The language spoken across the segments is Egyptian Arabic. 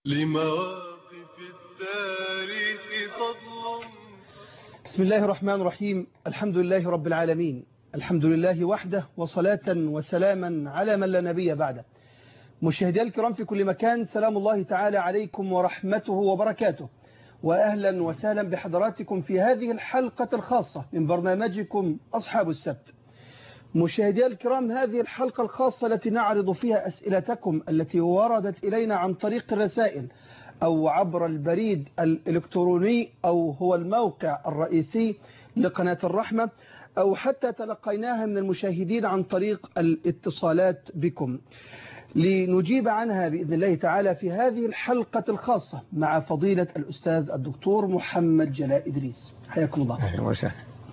لمواقف التاريخ فضل بسم الله الرحمن الرحيم الحمد لله رب العالمين الحمد لله وحده وصلاة وسلاما على من لا نبي بعده مشاهدي الكرام في كل مكان سلام الله تعالى عليكم ورحمته وبركاته وأهلا وسهلا بحضراتكم في هذه الحلقة الخاصة من برنامجكم أصحاب السبت مشاهدي الكرام هذه الحلقة الخاصة التي نعرض فيها أسئلتكم التي وردت إلينا عن طريق الرسائل أو عبر البريد الإلكتروني أو هو الموقع الرئيسي لقناة الرحمة أو حتى تلقيناها من المشاهدين عن طريق الاتصالات بكم لنجيب عنها بإذن الله تعالى في هذه الحلقة الخاصة مع فضيلة الأستاذ الدكتور محمد جلاء إدريس حياكم الله أهلا وسهلا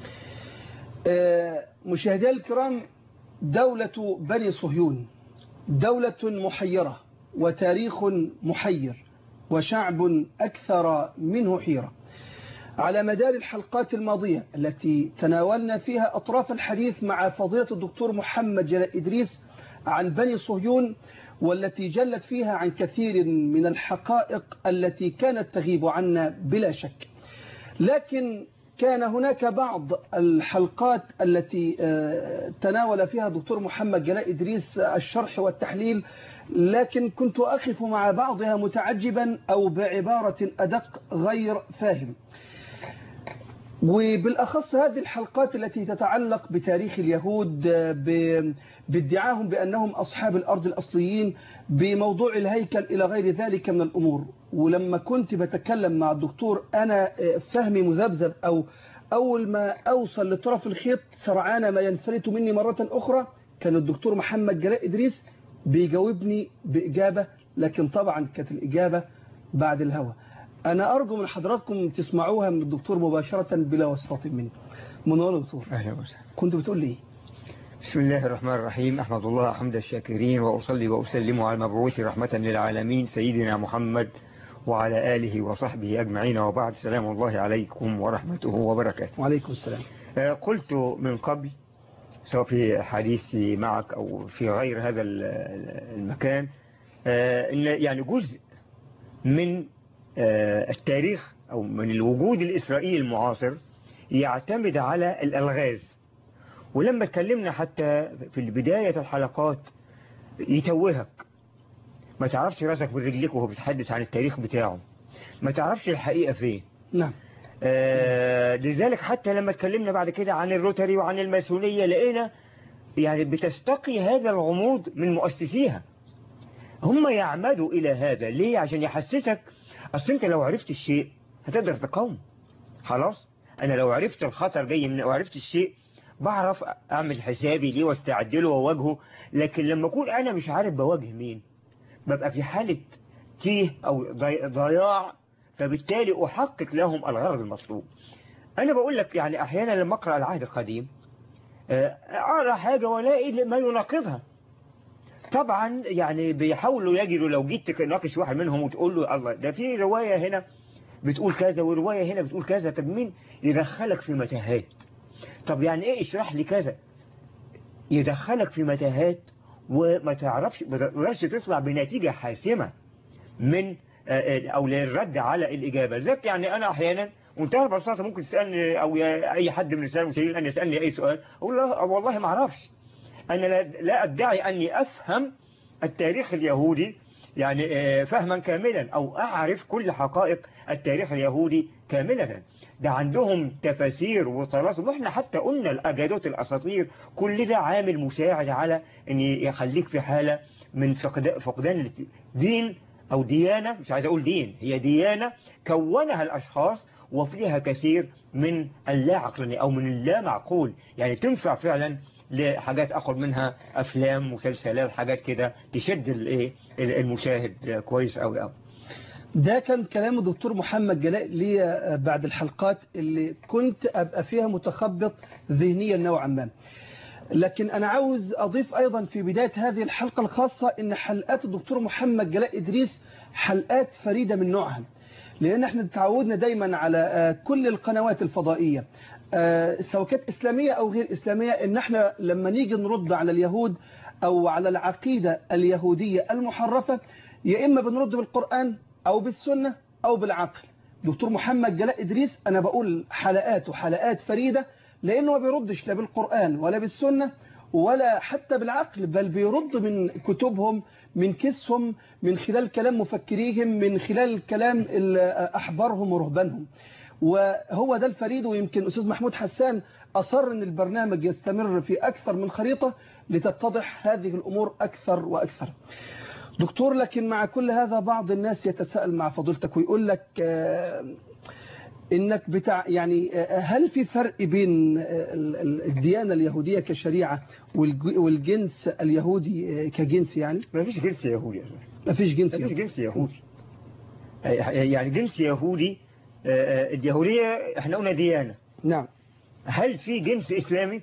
مشاهدي الكرام دولة بني صهيون دولة محيرة وتاريخ محير وشعب أكثر منه حيرة على مدار الحلقات الماضية التي تناولنا فيها أطراف الحديث مع فضيلة الدكتور محمد جلاء إدريس عن بني صهيون والتي جلت فيها عن كثير من الحقائق التي كانت تغيب عنا بلا شك لكن كان هناك بعض الحلقات التي تناول فيها دكتور محمد جلاء إدريس الشرح والتحليل لكن كنت أقف مع بعضها متعجبا أو بعبارة أدق غير فاهم وبالأخص هذه الحلقات التي تتعلق بتاريخ اليهود بادعاهم بأنهم أصحاب الأرض الأصليين بموضوع الهيكل إلى غير ذلك من الأمور ولما كنت بتكلم مع الدكتور أنا فهمي مذبذب أو أول ما أوصل لطرف الخيط سرعان ما ينفلت مني مرة أخرى كان الدكتور محمد جلاء إدريس بيجاوبني بإجابة لكن طبعا كانت الإجابة بعد الهوى أنا أرجو من حضراتكم تسمعوها من الدكتور مباشرة بلا واسطة مني منور دكتور أهلا وسهلا كنت بتقول لي بسم الله الرحمن الرحيم أحمد الله حمد الشاكرين وأصلي وأسلم على المبعوث رحمة للعالمين سيدنا محمد وعلى آله وصحبه أجمعين وبعد سلام الله عليكم ورحمته وبركاته وعليكم السلام قلت من قبل سواء في حديثي معك أو في غير هذا المكان إن يعني جزء من التاريخ أو من الوجود الإسرائيلي المعاصر يعتمد على الألغاز ولما اتكلمنا حتى في بداية الحلقات يتوهك ما تعرفش راسك من رجلك وهو بيتحدث عن التاريخ بتاعه ما تعرفش الحقيقة فين نعم آه لذلك حتى لما اتكلمنا بعد كده عن الروتري وعن الماسونية لقينا يعني بتستقي هذا الغموض من مؤسسيها هم يعمدوا إلى هذا ليه عشان يحسسك أصل أنت لو عرفت الشيء هتقدر تقاوم خلاص أنا لو عرفت الخطر جاي من وعرفت الشيء بعرف أعمل حسابي ليه واستعد له وواجهه لكن لما أكون أنا مش عارف بواجه مين ببقى في حالة تيه أو ضياع فبالتالي أحقق لهم الغرض المطلوب أنا بقول لك يعني أحيانا لما أقرأ العهد القديم أقرأ حاجة ولاقي ما يناقضها طبعا يعني بيحاولوا يجدوا لو جيت تناقش واحد منهم وتقول له الله ده في رواية هنا بتقول كذا ورواية هنا بتقول كذا طب مين يدخلك في متاهات طب يعني ايه اشرح لي كذا يدخلك في متاهات وما تعرفش ما تقدرش تطلع بنتيجة حاسمة من او للرد على الإجابة ذلك يعني أنا أحيانا منتهى البساطة ممكن تسألني أو أي حد من السؤال المسلمين أن يسألني أي سؤال أقول له والله ما أعرفش أنا لا أدعي أني أفهم التاريخ اليهودي يعني فهما كاملا أو أعرف كل حقائق التاريخ اليهودي كاملة ده عندهم تفاسير وطلاسم واحنا حتى قلنا الأجادات الأساطير كل ده عامل مساعد على أن يخليك في حالة من فقدان دين أو ديانة مش عايز أقول دين هي ديانة كونها الأشخاص وفيها كثير من اللا عقلاني أو من اللا معقول يعني تنفع فعلا لحاجات أخر منها أفلام مسلسلات حاجات كده تشد الايه المشاهد كويس أوي أوي ده كان كلام الدكتور محمد جلاء لي بعد الحلقات اللي كنت أبقى فيها متخبط ذهنيا نوعا ما لكن أنا عاوز أضيف أيضا في بداية هذه الحلقة الخاصة إن حلقات الدكتور محمد جلاء إدريس حلقات فريدة من نوعها لأن احنا تعودنا دايما على كل القنوات الفضائية سواء كانت إسلامية أو غير إسلامية إن احنا لما نيجي نرد على اليهود أو على العقيدة اليهودية المحرفة يا إما بنرد بالقرآن أو بالسنة أو بالعقل دكتور محمد جلاء إدريس أنا بقول حلقات وحلقات فريدة لأنه ما بيردش لا بالقرآن ولا بالسنة ولا حتى بالعقل بل بيرد من كتبهم من كسهم من خلال كلام مفكريهم من خلال كلام ال- أحبارهم ورهبانهم وهو ده الفريد ويمكن أستاذ محمود حسان أصر أن البرنامج يستمر في أكثر من خريطة لتتضح هذه الأمور أكثر وأكثر دكتور لكن مع كل هذا بعض الناس يتساءل مع فضيلتك ويقول لك آه، انك بتاع يعني آه، هل في فرق بين آه، ال- ال- الديانة اليهودية كشريعة والج- والجنس اليهودي آه، كجنس يعني ما فيش جنس يهودي أصلاً. ما فيش جنس ما فيش يهودي جنس يهودي يعني جنس يهودي آه، آه، اليهودية احنا قلنا ديانة نعم هل في جنس إسلامي؟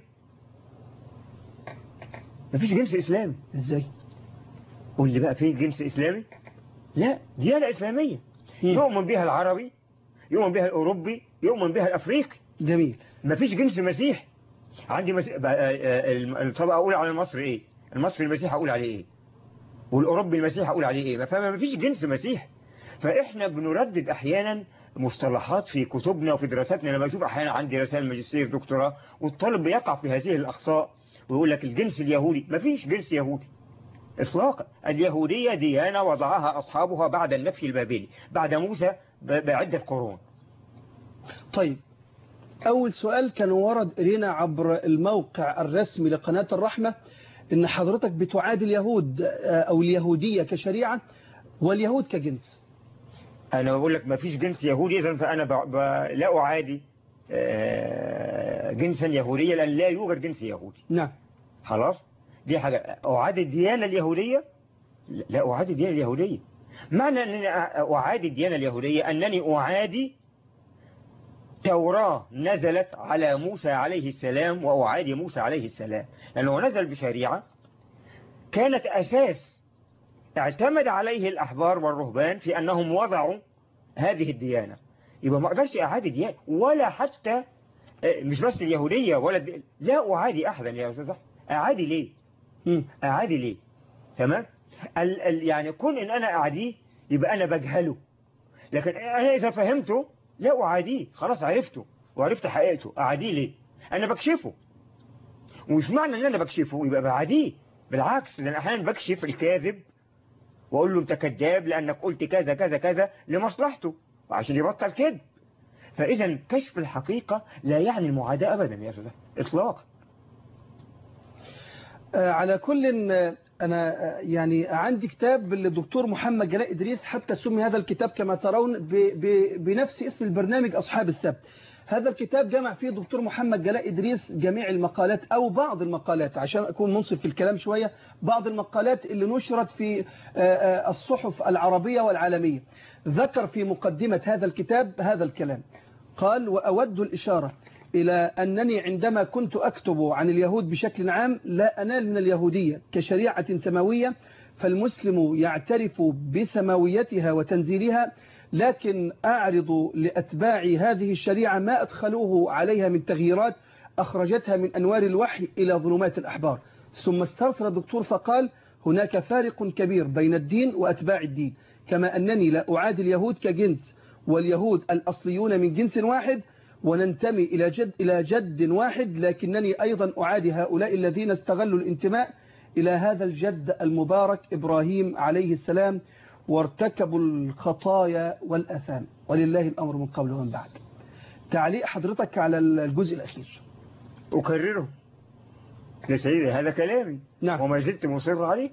ما فيش جنس إسلامي ازاي قول لي بقى في جنس إسلامي؟ لا ديانة إسلامية يؤمن بها العربي يؤمن بها الأوروبي يؤمن بها الأفريقي جميل ما فيش جنس مسيح عندي مس... بقى، آه، آه، الم- الطبقة أقول على المصري إيه المصري المسيح أقول عليه إيه والأوروبي المسيح أقول عليه إيه فما فيش جنس مسيح فإحنا بنردد أحيانا مصطلحات في كتبنا وفي دراستنا لما أشوف أحيانا عندي رسائل ماجستير دكتوراه والطالب بيقع في هذه الأخطاء ويقول لك الجنس اليهودي ما فيش جنس يهودي إطلاقا اليهودية ديانة وضعها أصحابها بعد النفي البابلي بعد موسى ب- بعدة قرون طيب أول سؤال كان ورد إلينا عبر الموقع الرسمي لقناة الرحمة إن حضرتك بتعادي اليهود آه، أو اليهودية كشريعة واليهود كجنس أنا بقول لك ما فيش جنس يهودي إذا فأنا ب... ب... لا أعادي آه، جنسا يهوديا لأن لا يوجد جنس يهودي نعم خلاص دي حاجة أعادي الديانة اليهودية لا أعادي الديانة اليهودية معنى أنني أعادي الديانة اليهودية أنني أعادي توراة نزلت على موسى عليه السلام وأعادي موسى عليه السلام لأنه نزل بشريعة كانت أساس اعتمد عليه الأحبار والرهبان في أنهم وضعوا هذه الديانة يبقى ما أقدرش أعادي ديانة ولا حتى آه، مش بس اليهودية ولا الد- لا أعادي أحدا يا أستاذ أحمد. أعادي ليه مم. أعادي ليه تمام ال ال يعني كون إن أنا أعاديه يبقى أنا بجهله لكن أنا إذا فهمته لا أعاديه خلاص عرفته وعرفت حقيقته أعاديه ليه أنا بكشفه ومش معنى إن أنا بكشفه يبقى بعاديه بالعكس لأن أحيانا بكشف الكاذب وأقول له أنت كذاب لأنك قلت كذا كذا كذا لمصلحته وعشان يبطل كذب فإذا كشف الحقيقة لا يعني المعاداة أبدا يا أستاذ إطلاقا آه، على كل آه، أنا آه، يعني عندي كتاب للدكتور محمد جلاء إدريس حتى سمي هذا الكتاب كما ترون ب ب بنفس اسم البرنامج أصحاب السبت هذا الكتاب جمع فيه الدكتور محمد جلاء إدريس جميع المقالات أو بعض المقالات عشان أكون منصف في الكلام شوية بعض المقالات اللي نشرت في آه، آه، الصحف العربية والعالمية ذكر في مقدمة هذا الكتاب هذا الكلام قال وأود الإشارة إلى أنني عندما كنت أكتب عن اليهود بشكل عام لا أنال من اليهودية كشريعة سماوية فالمسلم يعترف بسماويتها وتنزيلها لكن أعرض لأتباع هذه الشريعة ما أدخلوه عليها من تغييرات أخرجتها من أنوار الوحي إلى ظلمات الأحبار ثم استرسل الدكتور فقال هناك فارق كبير بين الدين وأتباع الدين كما أنني لا أعادي اليهود كجنس واليهود الأصليون من جنس واحد وننتمي إلى جد, إلى جد واحد لكنني أيضا أعادي هؤلاء الذين استغلوا الانتماء إلى هذا الجد المبارك إبراهيم عليه السلام وارتكبوا الخطايا والأثام ولله الأمر من قبل ومن بعد تعليق حضرتك على الجزء الأخير أكرره يا سيدي هذا كلامي نعم. وما زلت مصر عليه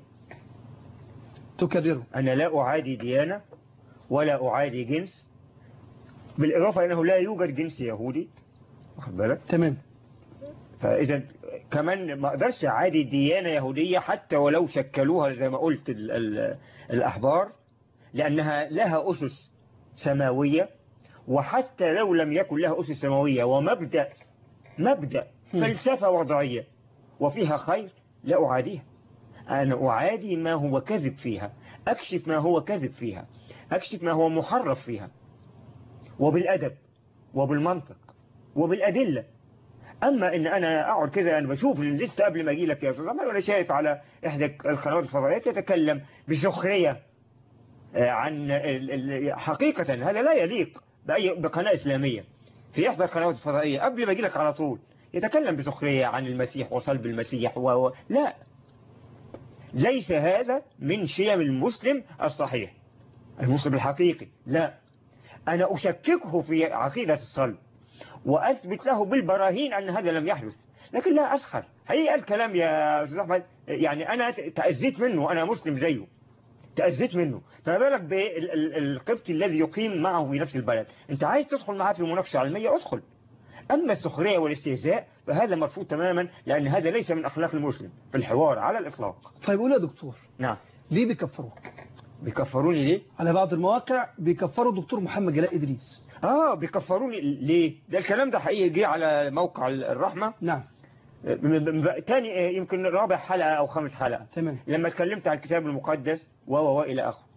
تكرره أنا لا أعادي ديانة ولا أعادي جنس بالإضافة أنه لا يوجد جنس يهودي واخد بالك تمام فإذا كمان ما أقدرش أعادي ديانة يهودية حتى ولو شكلوها زي ما قلت ال ال الأحبار لأنها لها أسس سماوية وحتى لو لم يكن لها أسس سماوية ومبدأ مبدأ هم. فلسفة وضعية وفيها خير لا أعاديها أنا أعادي ما هو كذب فيها أكشف ما هو كذب فيها أكشف ما هو محرف فيها وبالأدب وبالمنطق وبالأدلة أما إن أنا أقعد كده أنا بشوف لسه قبل ما أجي لك يا أستاذ عمر وأنا شايف على إحدى القنوات الفضائية يتكلم بسخرية آه، عن ال- ال- حقيقة هذا لا يليق بأي بقناة إسلامية في إحدى القنوات الفضائية قبل ما يجي لك على طول يتكلم بسخرية عن المسيح وصلب المسيح و... و... لا ليس هذا من شيم المسلم الصحيح المسلم الحقيقي لا أنا أشككه في عقيدة الصلب وأثبت له بالبراهين أن هذا لم يحدث لكن لا أسخر حقيقة الكلام يا أستاذ أحمد يعني أنا تأذيت منه أنا مسلم زيه تأذيت منه فما بالك بالقبطي الذي يقيم معه في نفس البلد أنت عايز تدخل معاه في مناقشة علمية ادخل أما السخرية والاستهزاء فهذا مرفوض تماما لأن هذا ليس من أخلاق المسلم في الحوار على الإطلاق طيب قول يا دكتور نعم ليه بيكفروك بيكفروني ليه؟ على بعض المواقع بيكفروا الدكتور محمد جلاء إدريس آه بيكفروني ليه؟ ده الكلام ده حقيقي جه على موقع الرحمة نعم م- م- م- تاني يمكن رابع حلقة أو خامس حلقة تمام لما اتكلمت عن الكتاب المقدس و و و إلى آخره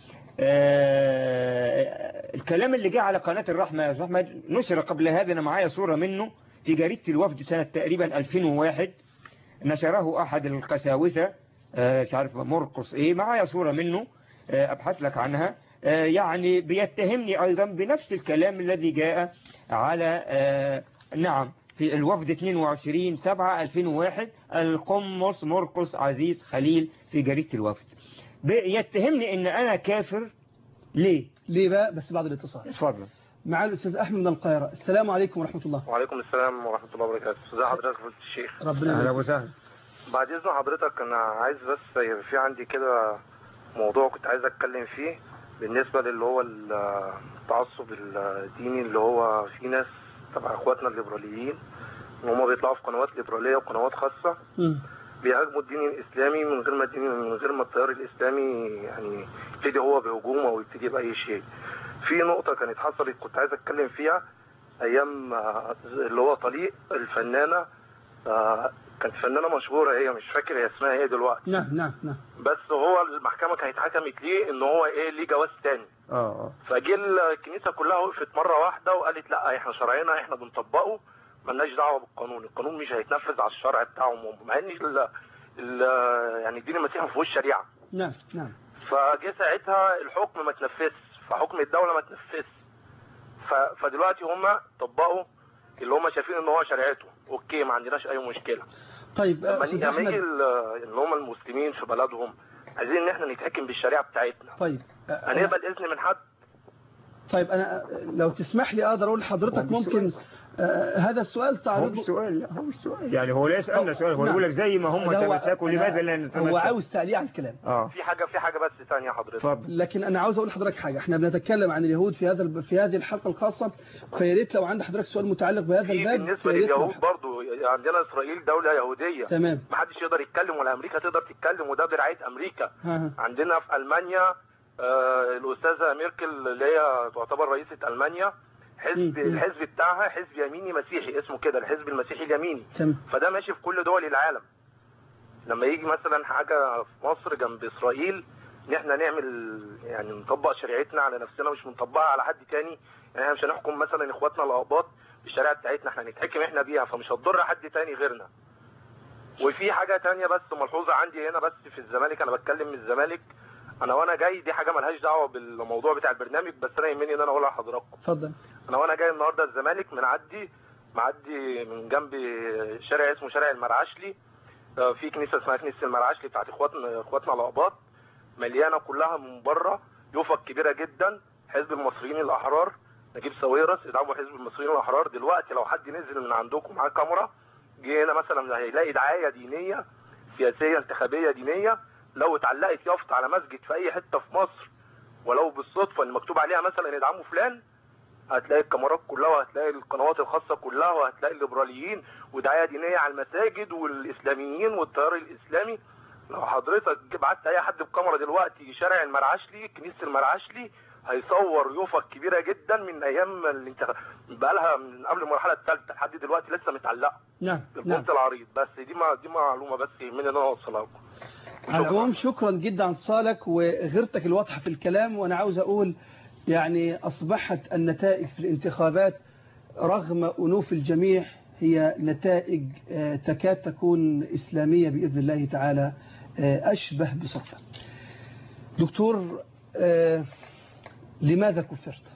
آه، الكلام اللي جه على قناة الرحمة يا أستاذ أحمد نشر قبل هذا أنا معايا صورة منه في جريدة الوفد سنة تقريبا 2001 نشره أحد القساوسة آه، مش عارف مرقص إيه معايا صورة منه آه، أبحث لك عنها آه، يعني بيتهمني أيضا بنفس الكلام الذي جاء على آه، نعم في الوفد 22 7 2001 القمص مرقص عزيز خليل في جريدة الوفد بيتهمني ان انا كافر ليه ليه بقى بس بعد الاتصال اتفضل معاه الأستاذ أحمد من القاهرة السلام عليكم ورحمة الله وعليكم السلام ورحمة الله وبركاته ازي حضرتك يا فضيلة الشيخ ربنا اهلا يبارك. وسهلا بعد إذن حضرتك أنا عايز بس في عندي كده موضوع كنت عايز أتكلم فيه بالنسبة للي هو التعصب الديني اللي هو في ناس تبع إخواتنا الليبراليين إن هما بيطلعوا في قنوات ليبرالية وقنوات خاصة مم. بيهاجموا الدين الإسلامي من غير ما الدين من غير ما التيار الإسلامي يعني يبتدي هو بهجوم أو يبتدي بأي شيء. في نقطة كانت حصلت كنت عايز أتكلم فيها أيام آه، اللي هو طليق الفنانة آه، كانت فنانة مشهورة هي مش فاكر هي اسمها ايه دلوقتي نعم نعم نعم بس هو المحكمة كانت حكمت ليه ان هو ايه ليه جواز تاني اه اه فجه الكنيسة كلها وقفت مرة واحدة وقالت لا احنا شرعنا احنا بنطبقه ملناش دعوة بالقانون القانون مش هيتنفذ على الشرع بتاعهم هم مع ان ال ال يعني الدين المسيحي ما فيهوش شريعة نعم نعم فجه ساعتها الحكم ما تنفذش فحكم الدولة ما تنفذش ف- فدلوقتي هم طبقوا اللي هم شايفين ان هو شريعته اوكي ما عندناش اي مشكلة طيب آه، لما أستاذ نيجي لما يجي أحمد ال- ان هم المسلمين في بلدهم عايزين ان احنا نتحكم بالشريعه بتاعتنا طيب آه، أنا- هنقبل اذن من حد طيب أنا آه، لو تسمح لي أقدر أقول لحضرتك هو مش ممكن آه، هذا السؤال هو تعرضه مش سؤال لا هو مش سؤال يعني هو لا يسألنا سؤال هو نعم. يقول لك زي ما هم ده هو- تمسكوا أنا- لماذا لا هو نتمسك عاوز تعليق على الكلام اه في حاجه في حاجه بس ثانيه حضرتك اتفضل لكن انا عاوز اقول لحضرتك حاجه احنا بنتكلم عن اليهود في هذا الب- في هذه الحلقه الخاصه فيا ريت لو عند حضرتك سؤال متعلق بهذا في الباب بالنسبه فيا ريت لليهود لو- برضو عندنا اسرائيل دوله يهوديه تمام ما حدش يقدر يتكلم ولا امريكا تقدر تتكلم وده برعايه امريكا ها ها. عندنا في المانيا آه، الاستاذه ميركل اللي هي تعتبر رئيسه المانيا حزب مم، مم. الحزب بتاعها حزب يميني مسيحي اسمه كده الحزب المسيحي اليميني تمام فده ماشي في كل دول العالم لما يجي مثلا حاجه في مصر جنب اسرائيل ان احنا نعمل يعني نطبق شريعتنا على نفسنا مش بنطبقها على حد تاني يعني احنا مش هنحكم مثلا اخواتنا الاقباط بالشريعه بتاعتنا احنا هنتحكم احنا بيها فمش هتضر حد تاني غيرنا وفي حاجه تانية بس ملحوظه عندي هنا بس في الزمالك انا بتكلم من الزمالك انا وانا جاي دي حاجه ملهاش دعوه بالموضوع بتاع البرنامج بس انا يهمني ان انا اقولها لحضراتكم اتفضل انا وانا جاي النهارده الزمالك منعدي معدي من جنب شارع اسمه شارع المرعشلي آه، في كنيسه اسمها كنيسه المرعشلي بتاعت اخواتنا اخواتنا الاقباط مليانه كلها من بره يوفق كبيره جدا حزب المصريين الاحرار نجيب ساويرس ادعموا حزب المصريين الاحرار دلوقتي لو حد نزل من عندكم معاه كاميرا جه هنا مثلا هيلاقي دعايه دينيه سياسيه انتخابيه دينيه لو اتعلقت يافطه على مسجد في اي حته في مصر ولو بالصدفه اللي مكتوب عليها مثلا ادعموا فلان هتلاقي الكاميرات كلها وهتلاقي القنوات الخاصة كلها وهتلاقي الليبراليين ودعاية دينية على المساجد والإسلاميين والتيار الإسلامي لو حضرتك بعت أي حد بكاميرا دلوقتي شارع المرعشلي كنيسة المرعشلي هيصور يوفق كبيرة جدا من أيام الانتخاب بقالها من قبل المرحلة الثالثة لحد دلوقتي لسه متعلقة نعم نعم بالبوست العريض بس دي ما دي معلومة بس يهمني إن أنا أوصلها لكم على العموم شكرا جدا على اتصالك وغيرتك الواضحه في الكلام وانا عاوز اقول يعني اصبحت النتائج في الانتخابات رغم انوف الجميع هي نتائج آه، تكاد تكون اسلاميه باذن الله تعالى آه، اشبه بصفه. دكتور آه لماذا كفرت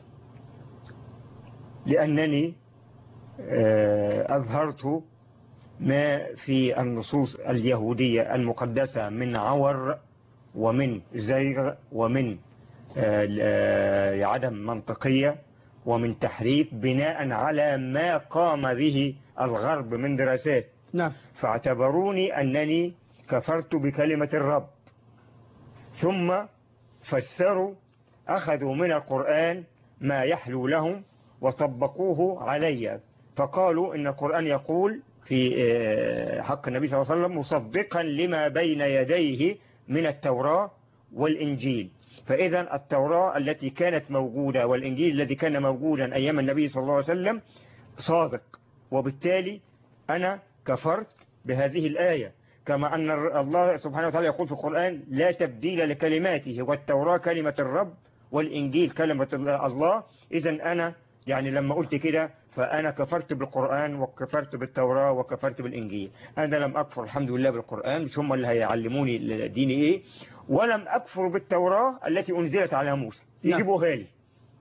لأنني آه، أظهرت ما في النصوص اليهودية المقدسة من عور ومن زيغ ومن آه، آه، عدم منطقية ومن تحريف بناء على ما قام به الغرب من دراسات نعم فاعتبروني أنني كفرت بكلمة الرب ثم فسروا أخذوا من القرآن ما يحلو لهم وطبقوه علي فقالوا إن القرآن يقول في آه، حق النبي صلى الله عليه وسلم مصدقا لما بين يديه من التوراة والإنجيل فإذا التوراة التي كانت موجودة والإنجيل الذي كان موجودا أيام النبي صلى الله عليه وسلم صادق وبالتالي أنا كفرت بهذه الآية كما أن الله سبحانه وتعالى يقول في القرآن لا تبديل لكلماته والتوراة كلمة الرب والإنجيل كلمة الله إذا أنا يعني لما قلت كده فأنا كفرت بالقرآن وكفرت بالتوراة وكفرت بالإنجيل أنا لم أكفر الحمد لله بالقرآن مش هم اللي هيعلموني الدين إيه ولم أكفر بالتوراة التي أنزلت على موسى نعم. يجيبوها لي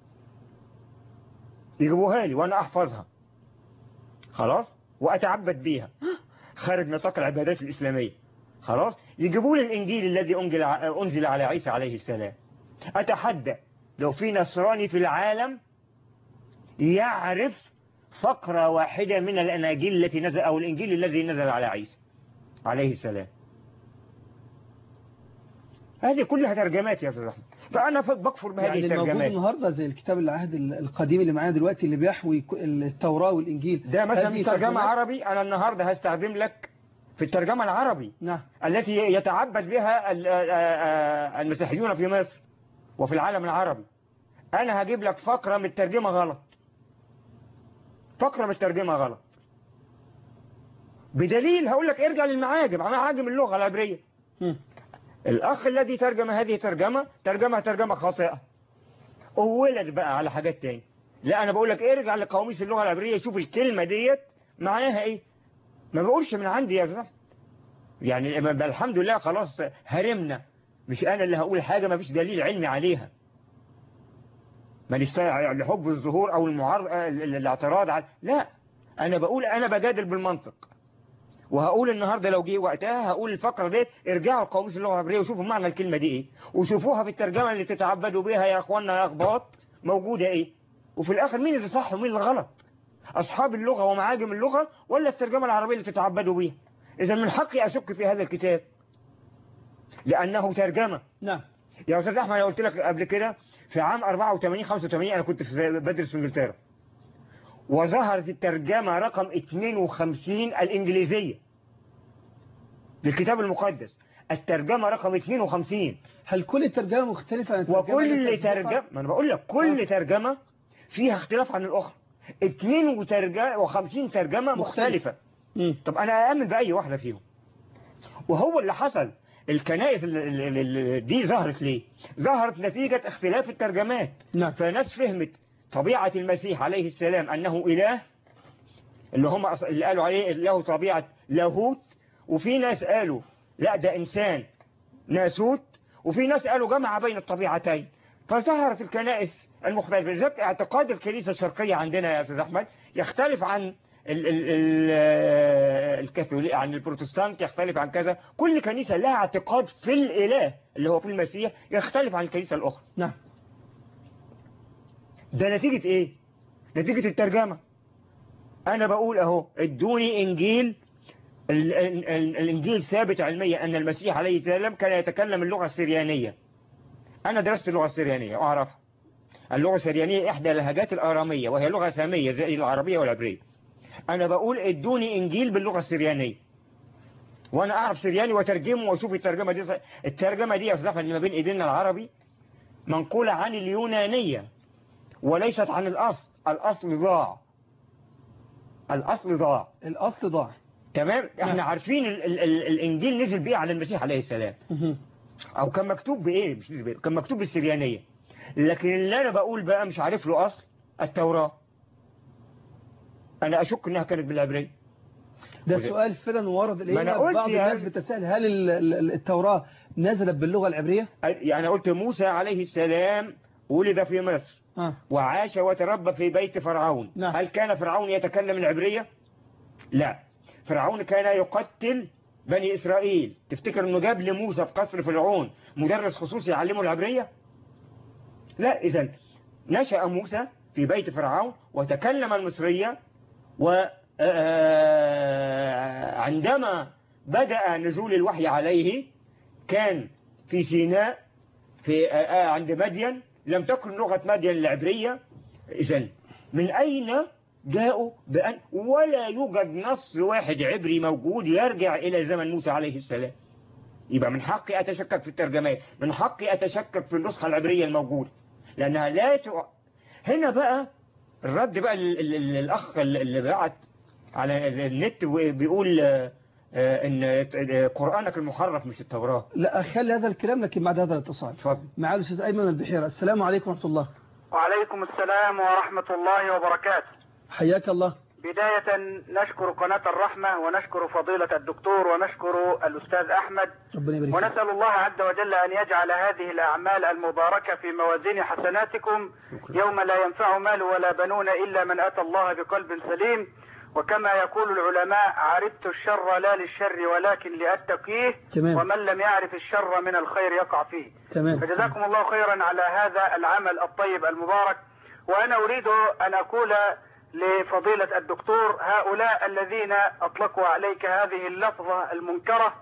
يجيبوها لي وأنا أحفظها خلاص وأتعبد بيها خارج نطاق العبادات الإسلامية خلاص يجيبوا لي الإنجيل الذي أنزل أنزل على عيسى عليه السلام أتحدى لو في نصراني في العالم يعرف فقرة واحدة من الأناجيل التي نزل أو الإنجيل الذي نزل على عيسى عليه السلام هذه كلها ترجمات يا أستاذ أحمد فأنا ف- بكفر بهذه يعني الموجود الترجمات النهارده زي الكتاب العهد القديم اللي معانا دلوقتي اللي بيحوي ك- التوراة والإنجيل ده مثلا هذه في ترجمة ترجمات؟ عربي أنا النهاردة هستخدم لك في الترجمة العربي نعم التي يتعبد بها ال- آه، آه، المسيحيون في مصر وفي العالم العربي أنا هجيب لك فقرة من الترجمة غلط فقرة من الترجمة غلط بدليل هقول لك ارجع للمعاجم معاجم اللغة العبرية مم. الأخ الذي ترجم هذه ترجمة ترجمها ترجمة خاطئة أولد بقى على حاجات تاني لا أنا بقول لك ارجع لقواميس اللغة العبرية شوف الكلمة ديت معناها إيه ما بقولش من عندي يا زلمة يعني ما- بل الحمد لله خلاص هرمنا مش أنا اللي هقول حاجة ما فيش دليل علمي عليها ما نستطيع لحب الظهور أو المعارض آه، ال- ال- الاعتراض على لا أنا بقول أنا بجادل بالمنطق وهقول النهاردة لو جه وقتها هقول الفقرة ديت ارجعوا لقواميس اللغة العبرية وشوفوا معنى الكلمة دي ايه وشوفوها في الترجمة اللي تتعبدوا بيها يا اخوانا يا اخباط موجودة ايه وفي الاخر مين اللي صح ومين اللي غلط اصحاب اللغة ومعاجم اللغة ولا الترجمة العربية اللي تتعبدوا بيها اذا من حقي اشك في هذا الكتاب لانه ترجمة نعم يا استاذ احمد انا قلت لك قبل كده في عام 84 85 انا كنت في بدرس في انجلترا وظهرت الترجمة رقم 52 الانجليزية للكتاب المقدس الترجمة رقم 52 هل كل الترجمة مختلفة عن الترجمة وكل التي تسبقها؟ ترجمة ما انا بقول لك كل ترجمة فيها اختلاف عن الاخرى 52 ترجمة مختلفة مم. طب انا اامن باي واحدة فيهم وهو اللي حصل الكنائس ال- ال- ال- دي ظهرت ليه ظهرت نتيجة اختلاف الترجمات نعم فناس فهمت طبيعة المسيح عليه السلام أنه إله اللي هم أص- اللي قالوا عليه له طبيعة لاهوت وفي ناس قالوا لا ده إنسان ناسوت وفي ناس قالوا جمع بين الطبيعتين فظهرت الكنائس المختلفة لذلك اعتقاد الكنيسة الشرقية عندنا يا أستاذ أحمد يختلف عن ال ال ال الكاثوليك عن البروتستانت يختلف عن كذا كل كنيسة لها اعتقاد في الإله اللي هو في المسيح يختلف عن الكنيسة الأخرى نعم ده نتيجة ايه نتيجة الترجمة انا بقول اهو ادوني انجيل ال ال ال الانجيل ثابت علميا ان المسيح عليه السلام كان يتكلم اللغة السريانية انا درست اللغة السريانية واعرفها اللغة السريانية احدى لهجات الارامية وهي لغة سامية زي العربية والعبرية انا بقول ادوني انجيل باللغة السريانية وانا اعرف سرياني وترجمه واشوف الترجمة دي صح- الترجمة دي يا استاذ أحمد اللي ما بين ايدينا العربي منقولة عن اليونانية وليست عن الأصل الأصل ضاع الأصل ضاع الأصل ضاع تمام احنا نعم. عارفين ال ال ال الإنجيل نزل بيه على المسيح عليه السلام مهم. أو كان مكتوب بإيه مش نزل بإيه كان مكتوب بالسريانية لكن اللي أنا بقول بقى مش عارف له أصل التوراة أنا أشك إنها كانت بالعبرية ده وده- سؤال فعلا ورد ما إلينا أنا قلت بعض يا الناس عم. بتسأل هل ال- ال- التوراة نزلت باللغة العبرية يعني قلت موسى عليه السلام ولد في مصر آه. وعاش وتربى في بيت فرعون نعم. هل كان فرعون يتكلم العبرية لا فرعون كان يقتل بني إسرائيل تفتكر أنه جاب لموسى في قصر فرعون مدرس خصوصي يعلمه العبرية لا إذا نشأ موسى في بيت فرعون وتكلم المصرية وعندما بدأ نزول الوحي عليه كان في سيناء في آه، آه، عند مدين لم تكن لغة مدين العبرية إذا من أين جاءوا بأن ولا يوجد نص واحد عبري موجود يرجع إلى زمن موسى عليه السلام يبقى من حقي أتشكك في الترجمات من حقي أتشكك في النسخة العبرية الموجودة لأنها لا ت... هنا بقى الرد بقى ال- ال- ال- الأخ اللي بعت على النت بيقول آه، آه، إن آه، قرآنك المحرف مش التوراة لا أخلي هذا الكلام لكن بعد هذا الاتصال اتفضل مع الأستاذ أيمن البحيرة السلام عليكم ورحمة الله وعليكم السلام ورحمة الله وبركاته حياك الله بداية نشكر قناة الرحمة ونشكر فضيلة الدكتور ونشكر الأستاذ أحمد ربنا يبارك فيك. ونسأل الله عز وجل أن يجعل هذه الأعمال المباركة في موازين حسناتكم يوم لا ينفع مال ولا بنون إلا من أتى الله بقلب سليم وكما يقول العلماء عرفت الشر لا للشر ولكن لأتقيه تمام. ومن لم يعرف الشر من الخير يقع فيه تمام فجزاكم الله خيرا على هذا العمل الطيب المبارك وأنا أريد أن أقول لفضيلة الدكتور هؤلاء الذين أطلقوا عليك هذه اللفظة المنكرة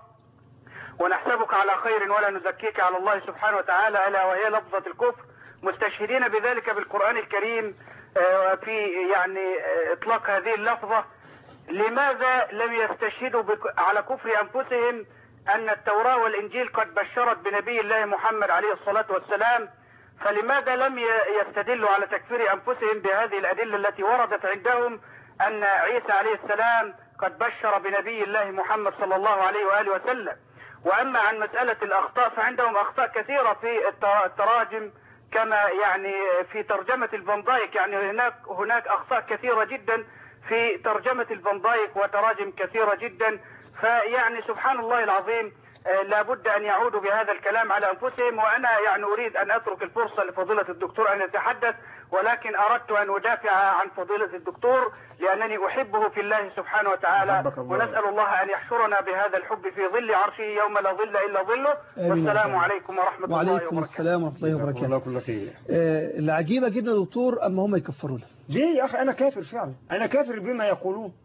ونحسبك على خير ولا نزكيك على الله سبحانه وتعالى ألا وهي لفظة الكفر مستشهدين بذلك بالقرآن الكريم آه، في يعني آه، إطلاق هذه اللفظة لماذا لم يستشهدوا بك- على كفر أنفسهم أن التوراة والإنجيل قد بشرت بنبي الله محمد عليه الصلاة والسلام فلماذا لم ي- يستدلوا على تكفير أنفسهم بهذه الأدلة التي وردت عندهم أن عيسى عليه السلام قد بشر بنبي الله محمد صلى الله عليه وآله وسلم وأما عن مسألة الأخطاء فعندهم أخطاء كثيرة في الت- التراجم كما يعني في ترجمة الفان دايك يعني هناك هناك أخطاء كثيرة جدا في ترجمة الفان دايك وتراجم كثيرة جدا فيعني سبحان الله العظيم آه، لابد أن يعودوا بهذا الكلام على أنفسهم وأنا يعني أريد أن أترك الفرصة لفضيلة الدكتور أن يتحدث ولكن أردت أن أدافع عن فضيلة الدكتور لأنني أحبه في الله سبحانه وتعالى أحبك الله. ونسأل الله أن يحشرنا بهذا الحب في ظل عرشه يوم لا ظل إلا ظله آمين. والسلام عليكم ورحمة الله وعليكم وبركاته السلام ورحمة الله جزاكم الله وبركاته كل خير آه، العجيبة جدا يا دكتور أما هم يكفرونا ليه يا أخي أنا كافر فعلا أنا كافر بما يقولون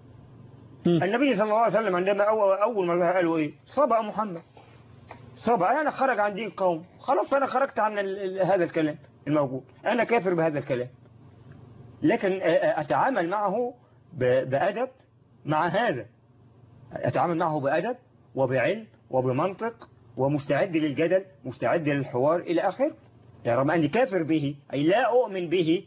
مم. النبي صلى الله عليه وسلم عندما أول, أول ما قالوا إيه صبأ محمد صبأ أنا خرج عن دين قوم خلاص أنا خرجت عن ال- ال- هذا الكلام الموجود أنا كافر بهذا الكلام لكن آه، آه، أتعامل معه ب- بأدب مع هذا أتعامل معه بأدب وبعلم وبمنطق ومستعد للجدل مستعد للحوار إلى آخر يعني رغم أني كافر به أي لا أؤمن به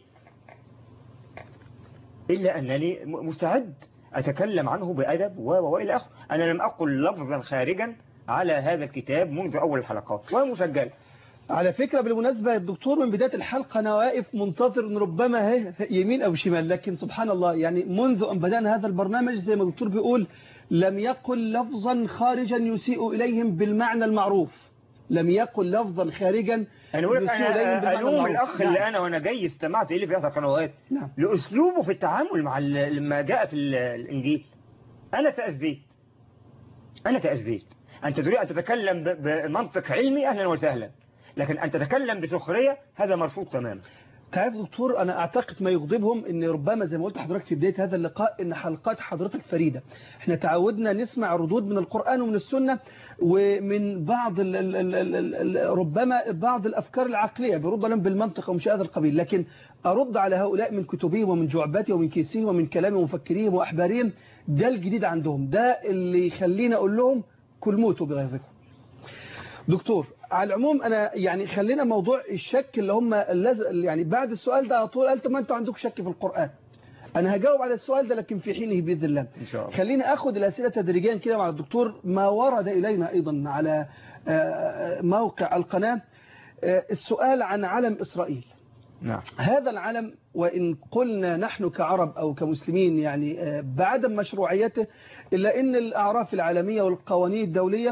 إلا أنني م- مستعد أتكلم عنه بأدب و و- وإلى آخره أنا لم أقل لفظا خارجا على هذا الكتاب منذ أول الحلقات ومسجل على فكرة بالمناسبة الدكتور من بداية الحلقة أنا واقف منتظر إن ربما هي يمين أو شمال لكن سبحان الله يعني منذ أن بدأنا هذا البرنامج زي ما الدكتور بيقول لم يقل لفظا خارجا يسيء إليهم بالمعنى المعروف لم يقل لفظا خارجا أنا أقول لك يسيء إليهم أنا بالمعنى ألوم المعروف الأخ نعم. اللي أنا وأنا جاي استمعت إليه في هذه القنوات نعم لأسلوبه في التعامل مع ال- لما جاء في ال- الإنجيل أنا تأذيت أنا تأذيت أنت تريد أن تتكلم ب- بمنطق علمي أهلا وسهلا لكن أن تتكلم بسخرية هذا مرفوض تماما تعرف دكتور أنا أعتقد ما يغضبهم إن ربما زي ما قلت لحضرتك في بداية هذا اللقاء إن حلقات حضرتك فريدة إحنا تعودنا نسمع ردود من القرآن ومن السنة ومن بعض ال ال ال ال ال ال ربما بعض الأفكار العقلية برد لهم بالمنطق ومش هذا القبيل لكن أرد على هؤلاء من كتبهم ومن جعباتهم ومن كيسهم ومن كلام مفكريهم وأحبارهم ده الجديد عندهم ده اللي يخلينا أقول لهم كل موتوا بغيظكم دكتور على العموم انا يعني خلينا موضوع الشك اللي هم اللز... يعني بعد السؤال ده على طول قلت ما انتوا عندكم شك في القرآن انا هجاوب على السؤال ده لكن في حينه باذن الله إن شاء الله خليني اخد الاسئله تدريجيا كده مع الدكتور ما ورد الينا ايضا على آه، موقع القناه آه، السؤال عن علم اسرائيل نعم هذا العلم وإن قلنا نحن كعرب أو كمسلمين يعني آه، بعدم مشروعيته إلا أن الأعراف العالمية والقوانين الدولية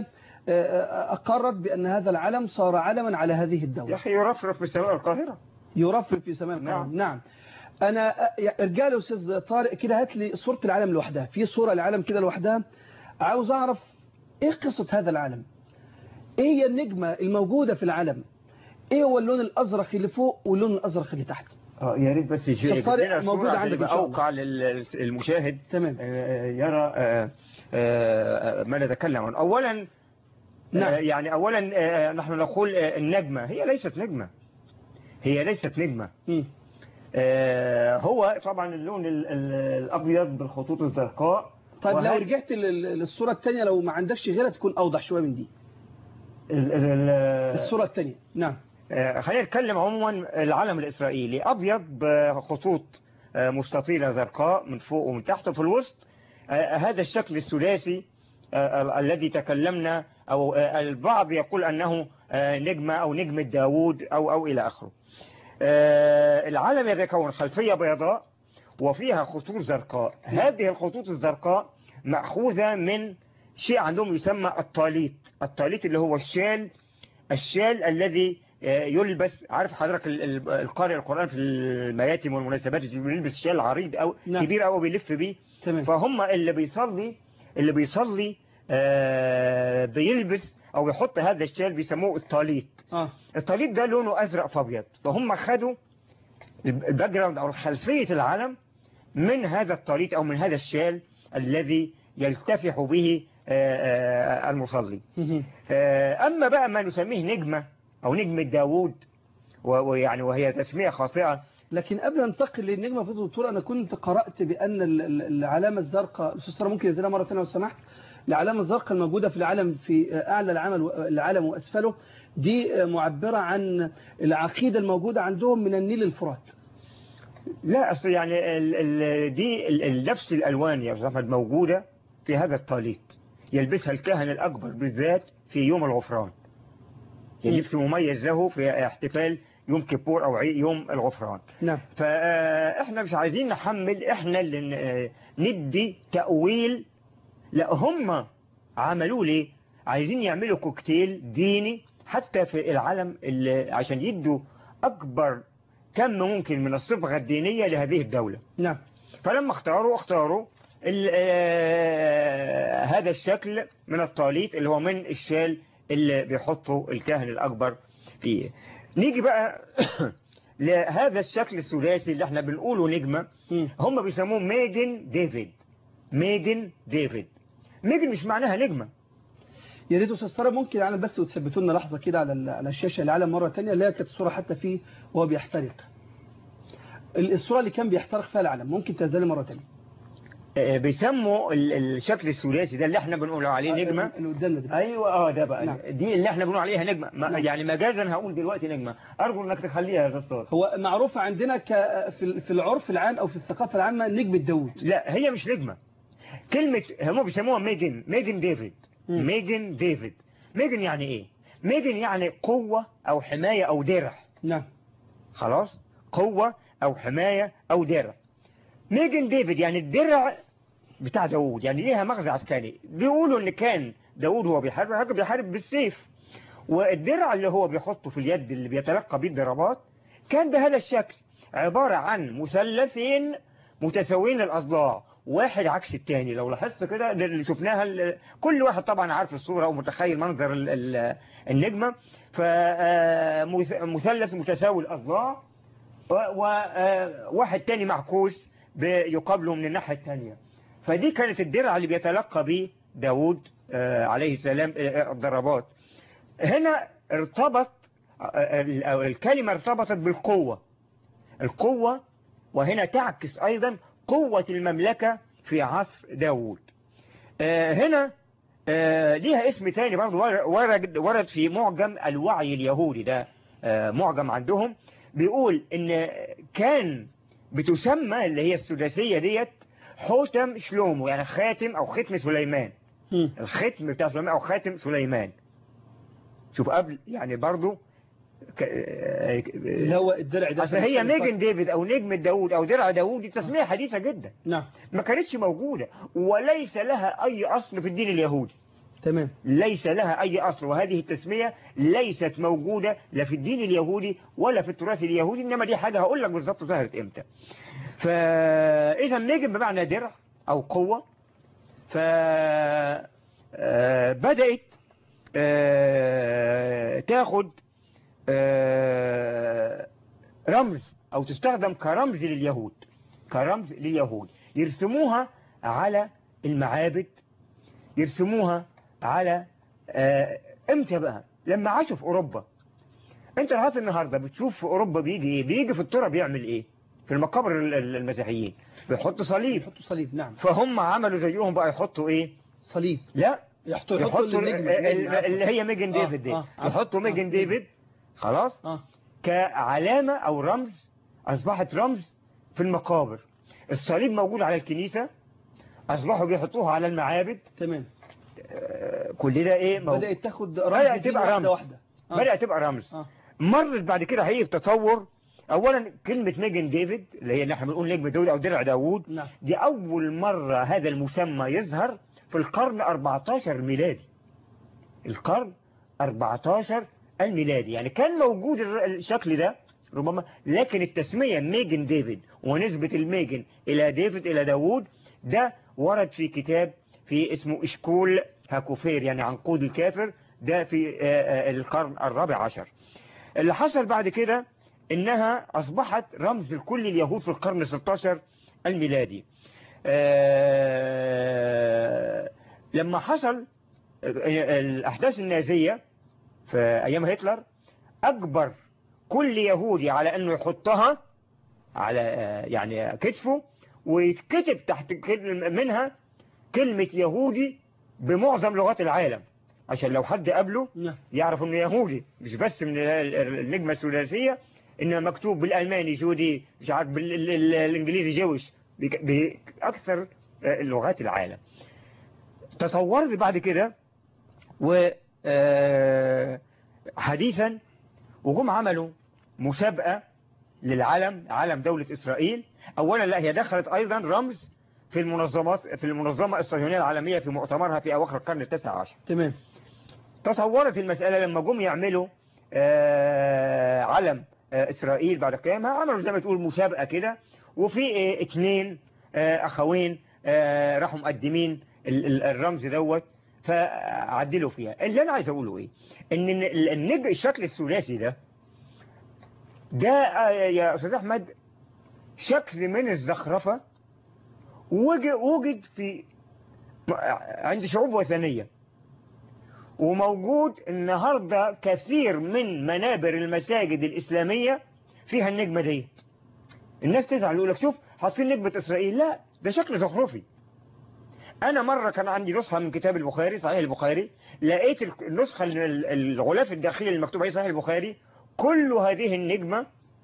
آه، آه، أقرت بأن هذا العلم صار علما على هذه يا الدولة أخي يرفرف بسماء القاهرة يرفرف في سماء القمر نعم. نعم أنا آه، يا- ارجع لي أستاذ طارق كده هات لي صورة العلم لوحدها في صورة العلم كده لوحدها عاوز أعرف إيه قصة هذا العلم إيه هي النجمة الموجودة في العلم إيه هو اللون الأزرق اللي فوق واللون الأزرق اللي تحت اه يا ريت بس يجي أستاذ طارق يجيب لنا موجود صورة عندك عشان إن شاء الله. أوقع للمشاهد تمام آه، يرى آه، آه، ما نتكلم عنه أولا نعم. آه، يعني أولا آه، نحن نقول آه، النجمة هي ليست نجمة هي ليست نجمة مم. آه، هو طبعا اللون ال- ال- الأبيض بالخطوط الزرقاء طيب لو وهذه- رجعت لل- للصورة الثانية لو ما عندكش غيرها تكون أوضح شوية من دي ال- ال- ال- الصورة الثانية نعم آه، خلينا نتكلم عموما العلم الإسرائيلي أبيض بخطوط آه، مستطيلة زرقاء من فوق ومن تحت وفي الوسط آه، هذا الشكل الثلاثي آه، ال- الذي تكلمنا أو آه، البعض يقول أنه آه، نجمة أو نجمة داوود أو أو إلى آخره آه، العلم يتكون خلفية بيضاء وفيها خطوط زرقاء هذه الخطوط الزرقاء مأخوذة من شيء عندهم يسمى الطاليت الطاليت اللي هو الشال الشال الذي آه، يلبس عارف حضرتك ال- ال- القارئ القرآن في المياتم والمناسبات بيلبس شال عريض أو نعم. كبير أو بيلف بيه تمام فهم اللي بيصلي اللي بيصلي آه، بيلبس أو يحط هذا الشال بيسموه الطاليت آه الطليب ده لونه أزرق فأبيض فهم خدوا الباك جراوند أو خلفية العلم من هذا الطليت أو من هذا الشال الذي يلتفح به آه، آه، المصلي مهم. آه، أما بقى ما نسميه نجمة أو نجمة داوود و- ويعني وهي تسمية خاطئة لكن قبل أن ننتقل للنجمة في دكتور أنا كنت قرأت بأن ال- ال- العلامة الزرقاء أستاذ سارة ممكن ينزلها مرة ثانية لو سمحت العلامة الزرقاء الموجودة في العلم في أعلى العمل العلم وأسفله دي معبرة عن العقيدة الموجودة عندهم من النيل الفرات لا أصل يعني ال ال دي ال- ال- نفس الألوان يا أستاذ أحمد موجودة في هذا الطليت يلبسها الكاهن الأكبر بالذات في يوم الغفران يعني لبس مميز له في احتفال يوم كيبور أو عي- يوم الغفران نعم فاحنا مش عايزين نحمل احنا اللي ن- ندي تأويل لا هم عملوا ليه عايزين يعملوا كوكتيل ديني حتى في العالم اللي عشان يدوا اكبر كم ممكن من الصبغة الدينية لهذه الدولة نعم فلما اختاروا اختاروا ال- آه، هذا الشكل من الطاليت اللي هو من الشال اللي بيحطه الكاهن الأكبر فيه نيجي بقى لهذا الشكل الثلاثي اللي احنا بنقوله نجمة مم. هم بيسموه ميجن ديفيد ميجن ديفيد ميجن مش معناها نجمة يا ريت استاذ ساره ممكن العلم بس وتثبتوا لنا لحظه كده على ال- على الشاشه العلم مره ثانيه اللي هي كانت الصوره حتى فيه وهو بيحترق ال- الصوره اللي كان بيحترق فيها العلم ممكن تنزلي مره ثانيه آه، بيسموا ال- الشكل الثلاثي ده اللي احنا بنقول عليه نجمة اللي قدامنا ده ايوه اه ده بقى نعم. دي اللي احنا بنقول عليها نجمة ما نعم. يعني مجازا هقول دلوقتي نجمة ارجو انك تخليها يا استاذ هو معروفه عندنا ك في ال- في العرف العام او في الثقافه العامه نجمه داوود لا هي مش نجمة كلمة هم بيسموها ميجن ميجن ديفيد مم. ميجن ديفيد ميجن يعني ايه ميجن يعني قوة او حماية او درع نعم خلاص قوة او حماية او درع ميجن ديفيد يعني الدرع بتاع داوود يعني ليها مغزى عسكري بيقولوا ان كان داوود هو بيحارب حاجة بيحارب بالسيف والدرع اللي هو بيحطه في اليد اللي بيتلقى بيه الضربات كان بهذا الشكل عبارة عن مثلثين متساويين الأضلاع واحد عكس التاني لو لاحظت كده ده اللي شفناها ال- كل واحد طبعا عارف الصورة ومتخيل منظر ال- ال- النجمة فمثلث متساوي الأضلاع وواحد تاني معكوس بيقابله من الناحية التانية فدي كانت الدرع اللي بيتلقى به داود آه، عليه السلام آه، الضربات هنا ارتبط آه، ال- أو الكلمة ارتبطت بالقوة القوة وهنا تعكس أيضا قوة المملكة في عصر داود آه، هنا آه، ليها اسم تاني برضه ورد, ورد في معجم الوعي اليهودي ده آه، معجم عندهم بيقول ان كان بتسمى اللي هي السداسية ديت حوتم شلومو يعني خاتم او ختم سليمان مم. الختم بتاع سليمان او خاتم سليمان شوف قبل يعني برضه ك- اللي هو الدرع ده اصل هي نجم ديفيد او نجم داوود او درع داوود دي تسمية حديثة جدا نعم ما كانتش موجودة وليس لها اي اصل في الدين اليهودي تمام ليس لها أي أصل وهذه التسمية ليست موجودة لا في الدين اليهودي ولا في التراث اليهودي إنما دي حاجة هقول لك بالظبط ظهرت إمتى فإذا نجم بمعنى درع أو قوة فبدأت تاخد آه، رمز أو تستخدم كرمز لليهود كرمز لليهود يرسموها على المعابد يرسموها على آه، امتى بقى لما عاشوا في اوروبا انت لغايه النهارده بتشوف في اوروبا بيجي ايه بيجي في التراب بيعمل ايه في المقابر ال- ال- المسيحيين بيحط صليب يحطوا صليب نعم فهم عملوا زيهم بقى يحطوا ايه صليب لا يحطوا يحطوا يحطوا النجم ال- النجم، ال- عفوا. اللي هي ميجن آه، ديفيد دي آه، عفوا. يحطوا آه. ميجن ديفيد خلاص اه كعلامة أو رمز أصبحت رمز في المقابر الصليب موجود على الكنيسة أصبحوا بيحطوها على المعابد تمام آه، كل ده إيه موجود. بدأت تاخد رمز بدأت دين تبقى واحدة رمز. واحدة آه. بدأت تبقى رمز آه. مرت بعد كده هي في تطور أولا كلمة نجم ديفيد اللي هي نحن بنقول نجم داود أو درع داوود نعم دي أول مرة هذا المسمى يظهر في القرن 14 ميلادي القرن 14 الميلادي يعني كان موجود الر- الشكل ده ربما لكن التسمية ميجن ديفيد ونسبة الميجن إلى ديفيد إلى داوود ده ورد في كتاب في اسمه إشكول هاكوفير يعني عنقود الكافر ده في آه، آه، القرن الرابع عشر اللي حصل بعد كده إنها أصبحت رمز لكل اليهود في القرن 16 الميلادي آه، لما حصل الأحداث النازية في أيام هتلر أجبر كل يهودي على أنه يحطها على آه، يعني كتفه ويتكتب تحت كل- منها كلمة يهودي بمعظم لغات العالم عشان لو حد قابله نعم يعرف انه يهودي مش بس من ال- ال- النجمة الثلاثية انه مكتوب بالالماني جودي مش عارف بالانجليزي جويش بك- باكثر آه، لغات العالم تصورت بعد كده و آه، حديثا وجم عملوا مسابقة للعلم علم دولة إسرائيل أولا لا هي دخلت أيضا رمز في المنظمات في المنظمة الصهيونية العالمية في مؤتمرها في أواخر القرن التاسع عشر تمام تصورت المسألة لما جم يعملوا آه، علم آه، إسرائيل بعد قيامها عملوا زي ما تقول مسابقة كده وفي آه، اتنين آه، أخوين آه، راحوا مقدمين ال- ال- الرمز دوت فعدلوا فيها اللي أنا عايز أقوله إيه إن ال- النج الشكل الثلاثي ده ده آه، يا أستاذ أحمد شكل من الزخرفة وج- وجد في عند شعوب وثنية وموجود النهاردة كثير من منابر المساجد الإسلامية فيها النجمة دي الناس تزعل يقول لك شوف حاطين نجمة إسرائيل لا ده شكل زخرفي أنا مرة كان عندي نسخة من كتاب البخاري صحيح البخاري لقيت النسخة ال- الغلاف الداخلي المكتوب عليه صحيح البخاري كل هذه النجمة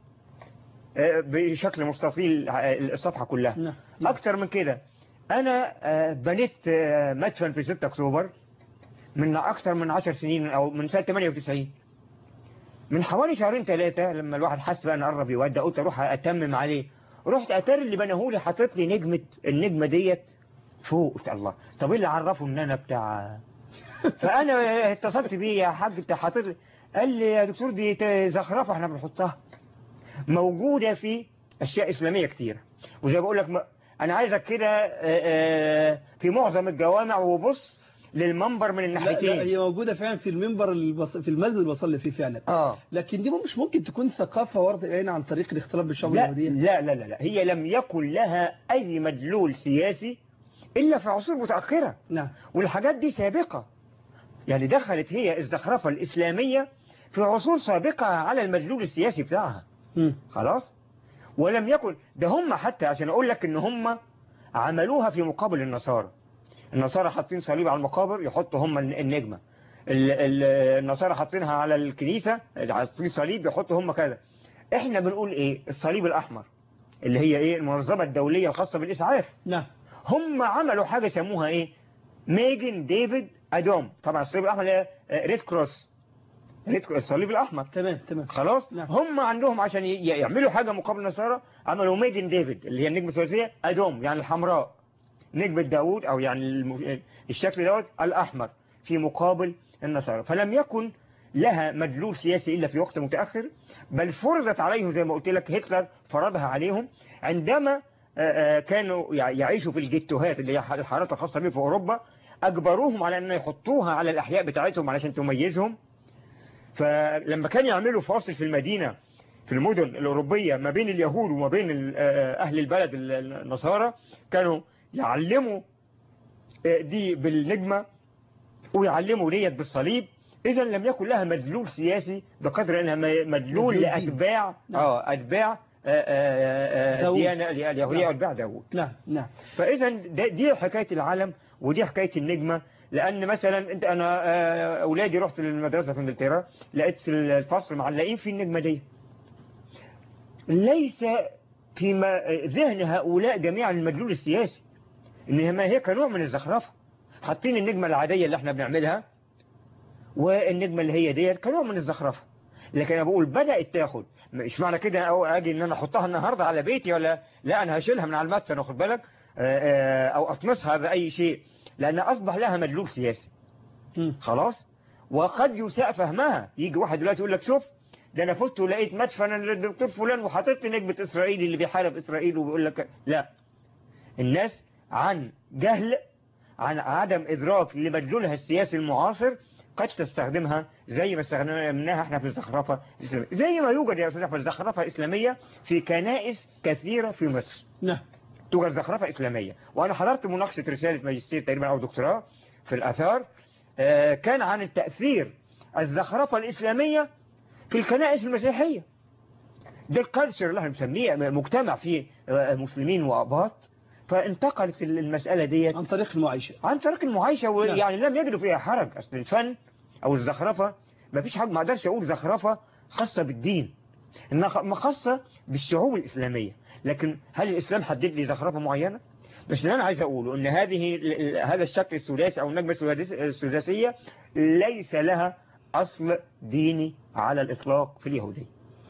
آه، بشكل مستطيل آه، الصفحة كلها نعم أكتر من كده أنا آه، بنيت آه، مدفن في 6 أكتوبر من أكتر من 10 سنين أو من سنة 98 من حوالي شهرين ثلاثة لما الواحد حس بقى أنا قرب يودع قلت أروح أتمم عليه رحت أتاري اللي بناهولي حاطط لي نجمة النجمة ديت فوق قلت الله طب إيه اللي عرفه إن أنا بتاع فأنا اتصلت بيه يا حاج أنت حاطط لي قال لي يا دكتور دي زخرفة احنا بنحطها موجودة في أشياء إسلامية كتير وزي بقول لك م- أنا عايزك كده آه، آه، في معظم الجوامع وبص للمنبر من لا, الناحيتين لا هي موجودة فعلا في المنبر اللي بص... في المسجد اللي بصلي فيه فعلا آه لكن دي مش ممكن تكون ثقافة وردت إلينا عن طريق الاختلاط بالشعوب لا, اليهودية لا لا لا لا هي لم يكن لها أي مدلول سياسي إلا في عصور متأخرة نعم والحاجات دي سابقة يعني دخلت هي الزخرفة الإسلامية في عصور سابقة على المدلول السياسي بتاعها مم. خلاص ولم يكن ده هم حتى عشان أقول لك إن هم عملوها في مقابل النصارى النصارى حاطين صليب على المقابر يحطوا هم النجمة ال- ال- النصارى حاطينها على الكنيسة حاطين صليب يحطوا هم كذا احنا بنقول ايه الصليب الأحمر اللي هي ايه المنظمة الدولية الخاصة بالإسعاف نعم هم عملوا حاجة سموها ايه ميجن ديفيد أدوم طبعا الصليب الأحمر اللي هي ريد كروس ريد كروس الصليب الأحمر تمام تمام خلاص نعم. هم عندهم عشان ي- يعملوا حاجة مقابل النصارى عملوا ميجن ديفيد اللي هي النجمة الثلاثية أدوم يعني الحمراء نجمة داوود أو يعني الم- الشكل دوت الأحمر في مقابل النصارى فلم يكن لها مدلول سياسي إلا في وقت متأخر بل فرضت عليهم زي ما قلت لك هتلر فرضها عليهم عندما آه، آه، كانوا يع- يعيشوا في الجيتوهات اللي هي الحارات الخاصة بهم في أوروبا أجبروهم على أن يحطوها على الأحياء بتاعتهم علشان تميزهم فلما كانوا يعملوا فاصل في المدينة في المدن الأوروبية ما بين اليهود وما بين ال- آه، أهل البلد ال- النصارى كانوا يعلموا آه، دي بالنجمة ويعلموا ديت بالصليب إذا لم يكن لها مدلول سياسي بقدر أنها م- مدلول مدلول دين. لأتباع نعم. اه أتباع آه، آه، آه، داوود. الديانة اليهودية نعم. وأتباع داوود نعم نعم فاذا ده- دي حكايه العلم ودي حكايه النجمه لان مثلا انت انا آه، اولادي رحت للمدرسه في انجلترا لقيت في الفصل معلقين في النجمه دي ليس في ما- ذهن هؤلاء جميعا المدلول السياسي انما هي كنوع من الزخرفه حاطين النجمه العاديه اللي احنا بنعملها والنجمه اللي هي ديت كنوع من الزخرفه لكن انا بقول بدات تاخد مش معنى كده او اجي ان انا احطها النهارده على بيتي ولا لا انا هشيلها من على المدفن واخد بالك آه، آه، او اطمسها باي شيء لان اصبح لها مدلول سياسي مم. خلاص وقد يساء فهمها يجي واحد دلوقتي يقول لك شوف ده انا فت ولقيت مدفنا للدكتور فلان وحاطط لي نجمه اسرائيل اللي بيحارب اسرائيل وبيقول لك لا الناس عن جهل عن عدم ادراك لمدلولها السياسي المعاصر قد تستخدمها زي ما استخدمناها احنا في الزخرفه الاسلاميه زي ما يوجد يا استاذ احمد زخرفه اسلاميه في كنائس كثيره في مصر نعم توجد زخرفة إسلامية وأنا حضرت مناقشة رسالة ماجستير تقريبا أو دكتوراه في الآثار آه، كان عن التأثير الزخرفة الإسلامية في الكنائس المسيحية ده الكالتشر اللي احنا بنسميه مجتمع فيه آه، مسلمين وأباط فانتقلت المسألة ديت عن طريق المعايشة عن طريق المعايشة نعم. ويعني لم يجدوا فيها حرج أصل الفن أو الزخرفة ما فيش حاجة ما أقدرش أقول زخرفة خاصة بالدين إنها خ- ما خاصة بالشعوب الإسلامية لكن هل الإسلام حدد لي زخرفة معينة؟ بس اللي أنا عايز أقوله إن هذه ال- ال- هذا الشكل الثلاثي أو النجمة الثلاثي- الثلاثية ليس لها أصل ديني على الإطلاق في اليهودية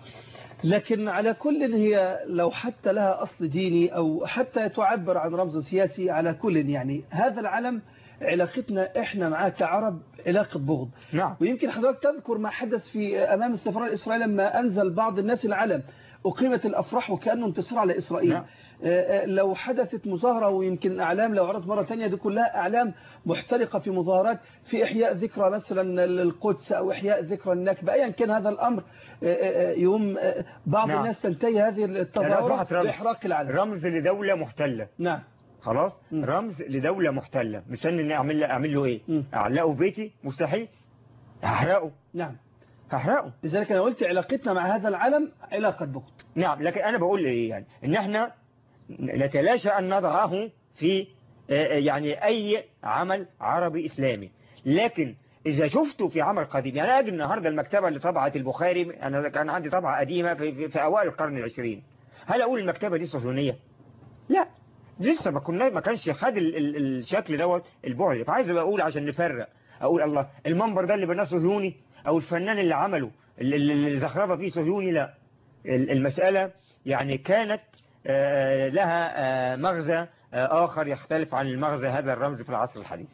لكن على كل هي لو حتى لها أصل ديني أو حتى تعبر عن رمز سياسي على كل يعني هذا العلم علاقتنا إحنا معاه كعرب علاقة بغض نعم ويمكن حضرتك تذكر ما حدث في أمام السفارة الإسرائيلية لما أنزل بعض الناس العلم أقيمت الأفراح وكأنه انتصار على إسرائيل نعم. آه، آه، لو حدثت مظاهرة ويمكن أعلام لو عرضت مرة تانية دي كلها أعلام محترقة في مظاهرات في إحياء ذكرى مثلا القدس أو إحياء ذكرى النكبة أيا كان هذا الأمر آه، آه، يوم آه، بعض نعم. الناس تنتهي هذه يعني التظاهرات أصبحت رمز. بإحراق العلم رمز لدولة محتلة نعم خلاص مم. رمز لدولة محتلة مستني اني اعمل له اعمل له ايه مم. اعلقه في بيتي مستحيل هحرقه نعم هحرقه لذلك أنا قلت علاقتنا مع هذا العلم علاقة بغض نعم لكن انا بقول ايه يعني ان احنا نتلاشى ان نضعه في آه، آه، يعني اي عمل عربي اسلامي لكن اذا شفته في عمل قديم يعني اجي النهارده المكتبه اللي طبعت البخاري انا كان عندي طبعه قديمه في, في, في اوائل القرن العشرين هل اقول المكتبه دي صهيونيه لا لسه ما كنا ما كانش خد ال ال الشكل دوت البعد فعايز اقول عشان نفرق اقول الله المنبر ده اللي بناه صهيوني او الفنان اللي عمله اللي- اللي اللي زخرفه فيه صهيوني لا ال- المسألة يعني كانت آه، لها آه، مغزى آه، آخر يختلف عن المغزى هذا الرمز في العصر الحديث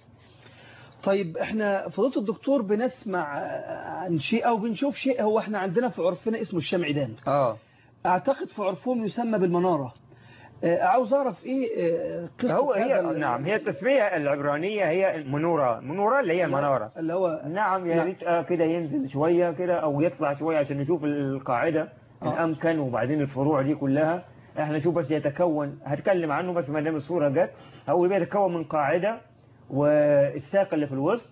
طيب احنا فضيله الدكتور بنسمع عن شيء او بنشوف شيء هو احنا عندنا في عرفنا اسمه الشمعدان اه اعتقد في عرفهم يسمى بالمنارة آه، عاوز اعرف ايه آه، قصة هو هي هذا ال- نعم هي التسمية العبرانية هي المنورة منورة اللي هي المنارة اللي هو نعم يا نعم. ريت آه، كده ينزل شوية كده أو يطلع شوية عشان نشوف القاعدة إن آه. أمكن وبعدين الفروع دي كلها احنا شوف بس يتكون هتكلم عنه بس ما دام الصورة جت هو بيتكون من قاعدة والساق اللي في الوسط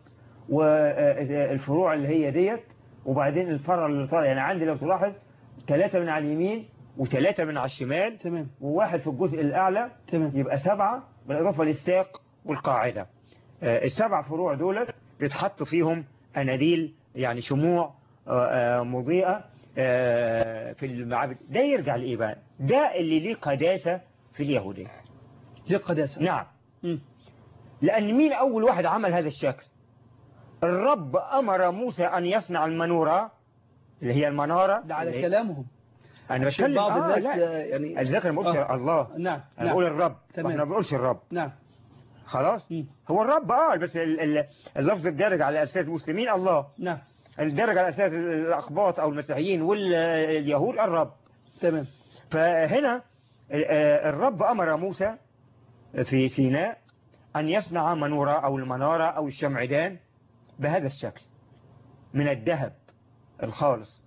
والفروع اللي هي ديت وبعدين الفرع اللي طالع يعني عندي لو تلاحظ ثلاثة من على اليمين وثلاثة من على الشمال تمام وواحد في الجزء الأعلى تمام يبقى سبعة بالإضافة للساق والقاعدة آه، السبع فروع دولت بيتحط فيهم أناديل يعني شموع آه، آه، مضيئة آه، في المعابد ده يرجع لإيه بقى ده اللي ليه قداسة في اليهودية ليه قداسة نعم مم. لأن مين أول واحد عمل هذا الشكل الرب أمر موسى أن يصنع المنورة اللي هي المنارة ده على اللي هي- كلامهم أنا عشان بتكلم بعض آه الناس لا آه، يعني الذكر ما بقولش آه. الله نعم أنا نعم بقول الرب تمام. احنا ما بنقولش الرب نعم خلاص مم. هو الرب اه بس ال- ال- اللفظ الدارج على أساس المسلمين الله نعم الدارج على أساس الأقباط أو المسيحيين واليهود الرب تمام فهنا آه، الرب أمر موسى في سيناء أن يصنع منورة أو المنارة أو الشمعدان بهذا الشكل من الذهب الخالص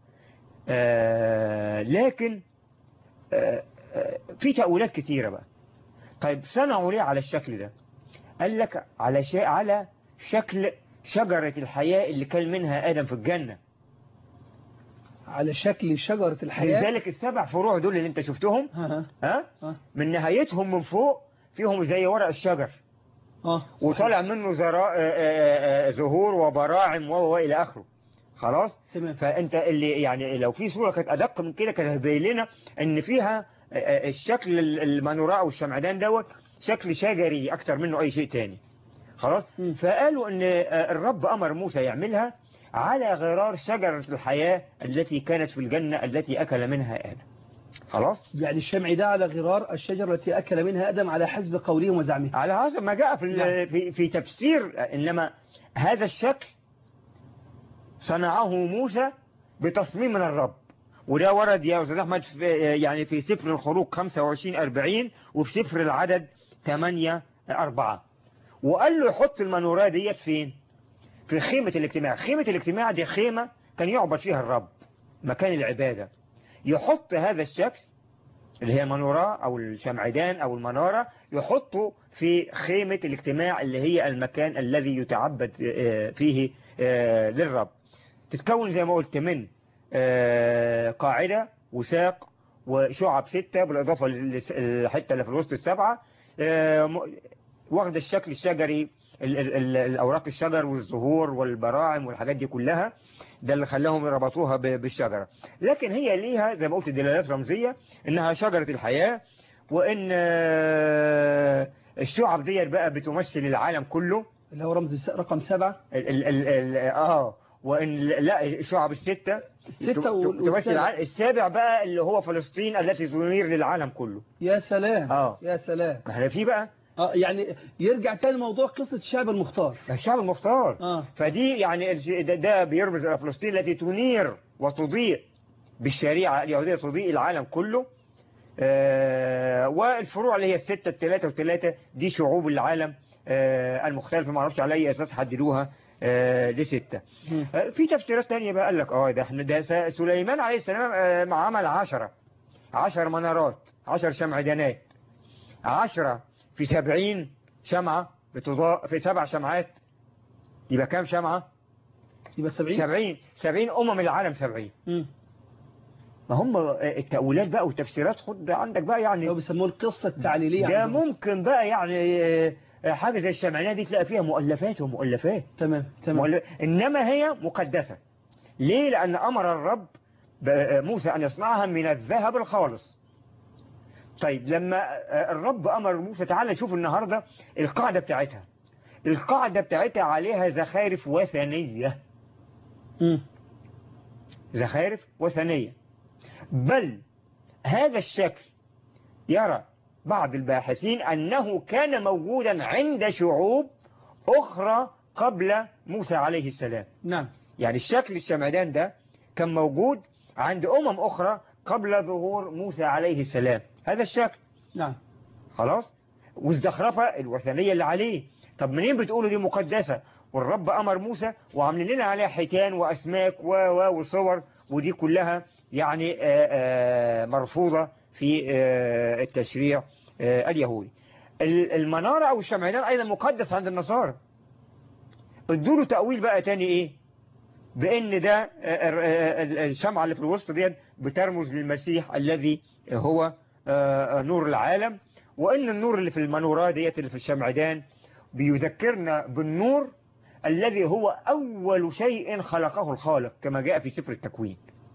آه، لكن آه، آه، في تأويلات كتيرة بقى طيب صنعوا ليه على الشكل ده قال لك على شيء على شكل شجرة الحياة اللي كان منها آدم في الجنة على شكل شجرة الحياة لذلك السبع فروع دول اللي انت شفتهم ها ها ها ها من نهايتهم من فوق فيهم زي ورق الشجر اه صحيح. وطالع منه زرا... آه، آه، آه، زهور وبراعم و الى اخره خلاص تمام فانت اللي يعني لو في صوره كانت ادق من كده كانت هتبين لنا ان فيها آه، آه، الشكل المنوراء او الشمعدان دوت شكل شجري اكتر منه اي شيء تاني خلاص مم. فقالوا ان آه، الرب امر موسى يعملها على غرار شجره الحياه التي كانت في الجنه التي اكل منها ادم خلاص يعني الشمع ده على غرار الشجرة التي أكل منها آدم على حسب قولهم وزعمهم على حسب ما جاء في نعم. ال- في في تفسير انما هذا الشكل صنعه موسى بتصميم من الرب وده ورد يا استاذ احمد في يعني في سفر الخروج 25 40 وفي سفر العدد 8 4 وقال له يحط المنورة ديت فين في خيمة الاجتماع خيمة الاجتماع دي خيمة كان يعبد فيها الرب مكان العبادة يحط هذا الشكل اللي هي المنورة أو الشمعدان أو المنارة يحطوا في خيمة الاجتماع اللي هي المكان الذي يتعبد آه، فيه آه، للرب تتكون زي ما قلت من آه، قاعدة وساق وشعب ستة بالإضافة للحتة اللي في الوسط السبعة آه، م- واخد الشكل الشجري ال- ال- ال- الأوراق الشجر والزهور والبراعم والحاجات دي كلها ده اللي خلاهم يربطوها ب- بالشجرة لكن هي ليها زي ما قلت دلالات رمزية انها شجرة الحياة وان آه، الشعب ديت بقى بتمثل العالم كله اللي هو رمز الس- رقم سبعة ال ال ال ال اه وان لا الشعب الستة الستة ت- وال- تمثل والسابع. العالم السابع بقى اللي هو فلسطين التي تنير للعالم كله يا سلام آه. يا سلام ما احنا في بقى اه يعني يرجع تاني موضوع قصة الشعب المختار الشعب المختار اه فدي يعني الش- ده, ده بيرمز إلى فلسطين التي تنير وتضيء بالشريعة اليهودية تضيء العالم كله آه والفروع اللي هي الستة الثلاثة والثلاثة دي شعوب العالم آه المختلفة ما اعرفش على أي أساس حددوها آه لستة مم. آه في تفسيرات تانية بقى قال لك اه ده احنا ده س- سليمان عليه السلام آه مع عمل عشرة عشر منارات عشر شمعدانات عشرة في سبعين شمعة بتضاء في سبع شمعات يبقى كام شمعة يبقى 70 سبعين سبعين أمم العالم سبعين مم. ما هم التأويلات بقى والتفسيرات خد عندك بقى اللي هو يعني بيسموه القصة التعليلية ده عندهم. ممكن بقى يعني آه، حاجة زي الشمعانية دي تلاقي فيها مؤلفات ومؤلفات تمام تمام مؤلف إنما هي مقدسة ليه لأن أمر الرب ب- موسى أن يصنعها من الذهب الخالص طيب لما آه، الرب أمر موسى تعالى شوف النهاردة القاعدة بتاعتها القاعدة بتاعتها عليها زخارف وثنية مم. زخارف وثنية بل هذا الشكل يرى بعض الباحثين أنه كان موجودا عند شعوب أخرى قبل موسى عليه السلام نعم يعني الشكل الشمعدان ده كان موجود عند أمم أخرى قبل ظهور موسى عليه السلام هذا الشكل نعم خلاص والزخرفة الوثنية اللي عليه طب منين بتقولوا دي مقدسة والرب أمر موسى وعاملين لنا عليها حيتان وأسماك و و وصور ودي كلها يعني آه، آه، مرفوضة في آه، التشريع آه، اليهودي ال- المنارة أو الشمعدان أيضا مقدس عند النصارى ادوا له تأويل بقى تاني إيه بأن ده آه، آه، آه، الشمعة اللي في الوسط ديت بترمز للمسيح الذي هو آه، آه، نور العالم وأن النور اللي في المنورة ديت اللي في الشمعدان بيذكرنا بالنور الذي هو أول شيء خلقه الخالق كما جاء في سفر التكوين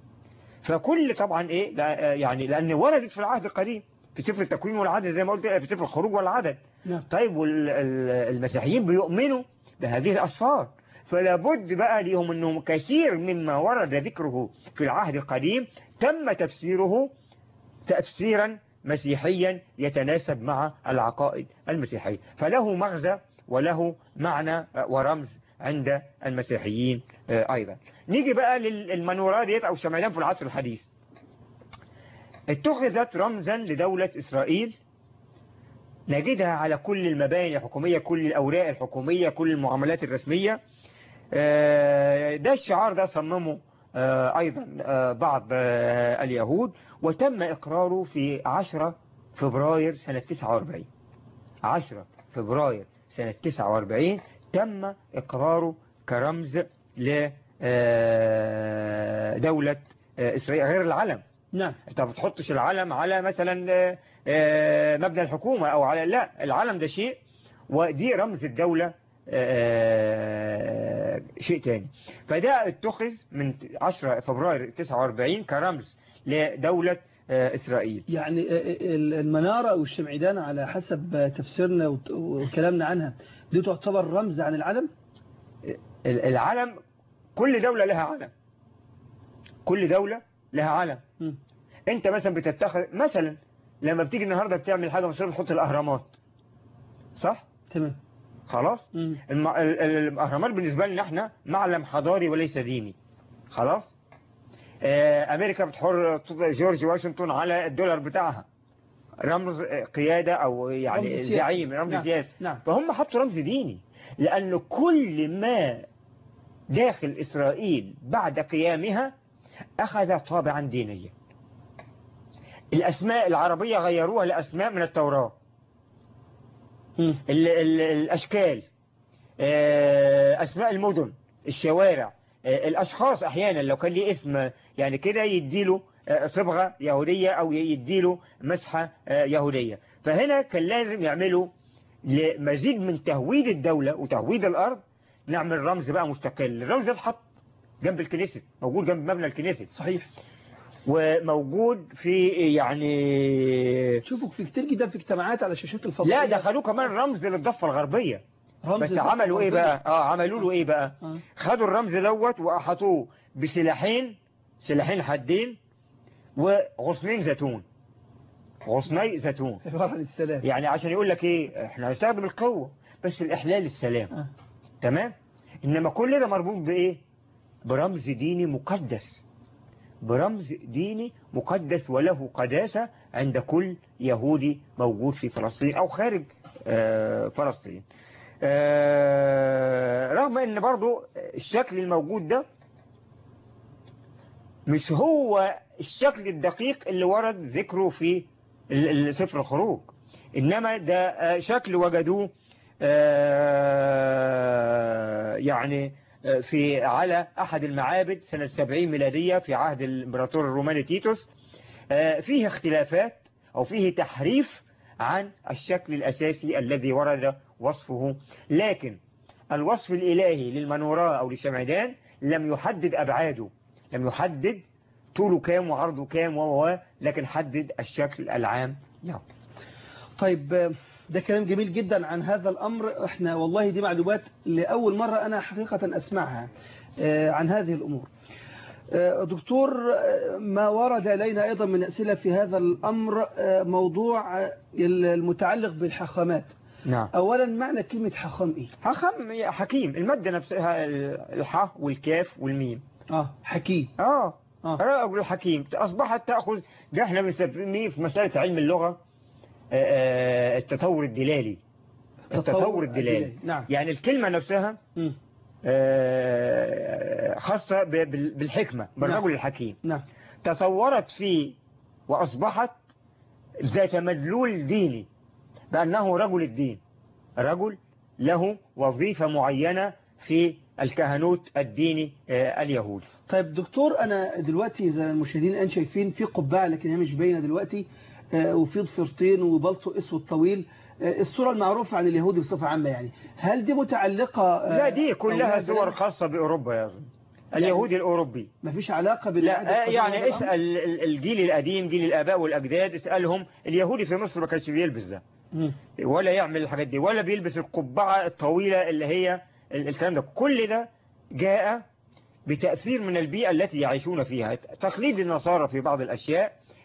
فكل طبعا إيه لا- آه، يعني لأن وردت في العهد القديم في سفر التكوين والعدد زي ما قلت في سفر الخروج والعدد نعم طيب والمسيحيين بيؤمنوا بهذه الأسفار فلا بد بقى ليهم أنهم كثير مما ورد ذكره في العهد القديم تم تفسيره تفسيرا مسيحيا يتناسب مع العقائد المسيحية فله مغزى وله معنى ورمز عند المسيحيين أيضا نيجي بقى للمنورات ديت أو شمعدان في العصر الحديث اتخذت رمزا لدولة إسرائيل نجدها على كل المباني الحكومية كل الأوراق الحكومية كل المعاملات الرسمية ده الشعار ده صممه أيضا بعض اليهود وتم إقراره في 10 فبراير سنة 49 10 فبراير سنة 49 تم إقراره كرمز لدولة إسرائيل غير العلم نعم انت ما بتحطش العلم على مثلا مبنى الحكومة او على لا العلم ده شيء ودي رمز الدولة شيء تاني فده اتخذ من 10 فبراير 49 كرمز لدولة إسرائيل يعني المنارة أو الشمعدان على حسب تفسيرنا وكلامنا عنها دي تعتبر رمز عن العلم العلم كل دولة لها علم كل دولة لها علم م. انت مثلا بتتخذ مثلا لما بتيجي النهاردة بتعمل حاجة مصرية بتحط الأهرامات صح تمام خلاص م. الم... الأهرامات بالنسبة لنا احنا معلم حضاري وليس ديني خلاص آه أمريكا بتحر جورج واشنطن على الدولار بتاعها رمز قيادة أو يعني رمز سياسي. زعيم رمز نعم. سياسي نعم. فهم حطوا رمز ديني لأن كل ما داخل إسرائيل بعد قيامها أخذ طابعا دينيا الأسماء العربية غيروها لأسماء من التوراة م. ال ال الأشكال آه، أسماء المدن الشوارع آه، الأشخاص أحيانا لو كان ليه اسم يعني كده يديله آه، صبغة يهودية أو يديله مسحة آه، يهودية فهنا كان لازم يعملوا لمزيد من تهويد الدولة وتهويد الأرض نعمل رمز بقى مستقل الرمز ده اتحط جنب الكنيسة موجود جنب مبنى الكنيسة صحيح وموجود في يعني شوفوا في كتير جدا في اجتماعات على شاشات لا الفضائيات دخلوه كمان رمز للضفة الغربية رمز بس الضفة عملوا ايه الغربية. بقى اه عملوا له ايه بقى آه. خدوا الرمز دوت واحطوه بسلاحين سلاحين حدين وغصنين زيتون غصني زيتون عبارة عن السلام يعني عشان يقول لك ايه احنا هنستخدم القوة بس الاحلال السلام آه. تمام انما كل ده مربوط بايه برمز ديني مقدس برمز ديني مقدس وله قداسة عند كل يهودي موجود في فلسطين او خارج آه، فلسطين آه، رغم ان برضو الشكل الموجود ده مش هو الشكل الدقيق اللي ورد ذكره في ال- ال- سفر الخروج إنما ده آه، شكل وجدوه آه، يعني آه، في على أحد المعابد سنة 70 ميلادية في عهد الإمبراطور الروماني تيتوس آه، فيه اختلافات أو فيه تحريف عن الشكل الأساسي الذي ورد وصفه لكن الوصف الإلهي للمنوراء أو للشمعدان لم يحدد أبعاده لم يحدد طوله كام وعرضه كام و لكن حدد الشكل العام له طيب آه، ده كلام جميل جدا عن هذا الأمر احنا والله دي معلومات لأول مرة أنا حقيقة أسمعها آه، عن هذه الأمور آه، دكتور آه، ما ورد إلينا أيضا من أسئلة في هذا الأمر آه، موضوع آه، المتعلق بالحاخامات نعم أولا معنى كلمة حاخام إيه؟ حكم يا حكيم المادة نفسها الحاء والكاف والميم آه حكيم اه آه. رجل حكيم أصبحت تأخذ ده احنا بنسميه في مسألة علم اللغة آه، آه، التطور الدلالي التطور الدلالي نعم يعني الكلمة نفسها مم. آه، خاصة ب- بال- بالحكمة بالرجل نعم. الحكيم نعم تطورت فيه وأصبحت ذات مدلول ديني بأنه رجل الدين رجل له وظيفة معينة في الكهنوت الديني آه، اليهودي طيب دكتور أنا دلوقتي زي ما المشاهدين الآن شايفين في قبعة لكن هي مش باينة دلوقتي آه، وفي ضفيرتين وبلطو أسود طويل آه، الصورة المعروفة عن اليهود بصفة عامة يعني هل دي متعلقة آه، لا دي أو كلها لها صور دلالة؟ خاصة بأوروبا يا أخي اليهودي الأوروبي مفيش علاقة بالعهد لا آه، القديم وهذا يعني الأمر؟ اسأل ال- الجيل القديم جيل الآباء والأجداد اسألهم اليهودي في مصر ما كانش بيلبس ده مم. ولا يعمل الحاجات دي ولا بيلبس القبعة الطويلة اللي هي ال- الكلام ده كل ده جاء بتأثير من البيئة التي يعيشون فيها تقليد النصارى في بعض الأشياء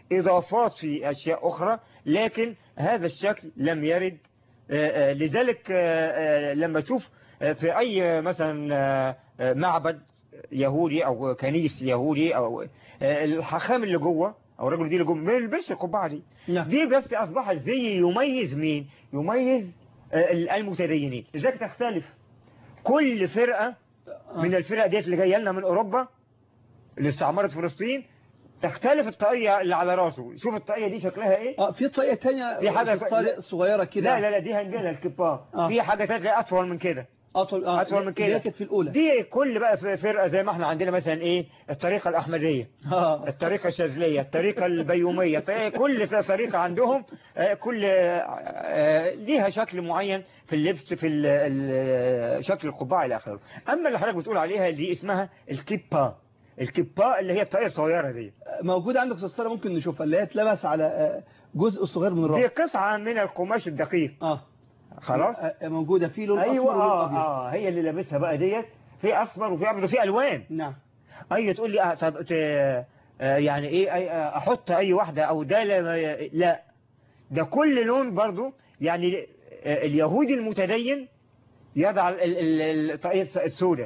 إضافات في أشياء أخرى لكن هذا الشكل لم يرد آه، آه، لذلك آه، آه، لما تشوف آه، في أي مثلا آه، آه، معبد يهودي أو كنيس يهودي أو آه، الحاخام اللي جوه أو الرجل دي اللي جوه ما يلبسش القبعة دي نعم دي بس أصبحت زي يميز مين يميز آه، المتدينين لذلك تختلف كل فرقة من الفرق ديت اللي جايه لنا من أوروبا اللي استعمرت فلسطين تختلف الطاقية اللي على راسه شوف الطاقية دي شكلها ايه اه في طريقة تانية في حاجة- في الطريق صغيرة كده لا لا لا دي هنجيلها الكبار آه. في حاجة تانية أطول من كده أطول آه أطول من كده. اللي هي كانت في الأولى دي كل بقى في فرقة زي ما احنا عندنا مثلا ايه الطريقة الأحمدية آه. الطريقة الشاذلية الطريقة البيومية فكل طريقة عندهم آه، كل آه، آه، ليها شكل معين في اللبس في ال- ال- شكل القبعة إلى آخره أما اللي حضرتك بتقول عليها دي اسمها الكيبا الكيبا اللي هي الطاقية الصغيرة دي موجودة عندك في الصالة ممكن نشوفها اللي هي اتلبس على آه، جزء صغير من دي الرأس قطعة من القماش الدقيق اه خلاص آه، موجودة في لون ايوه أصفر ولون اه أبيض اه هي اللي لابسها بقى ديت في اصفر وفي ابيض وفي الوان نعم اي تقول لي آه طب ت- آه يعني ايه أي آه احط اي واحده او ده لا, لا ده كل لون برضو يعني آه اليهودي المتدين يضع ال- ال- ال- الطاقية السوداء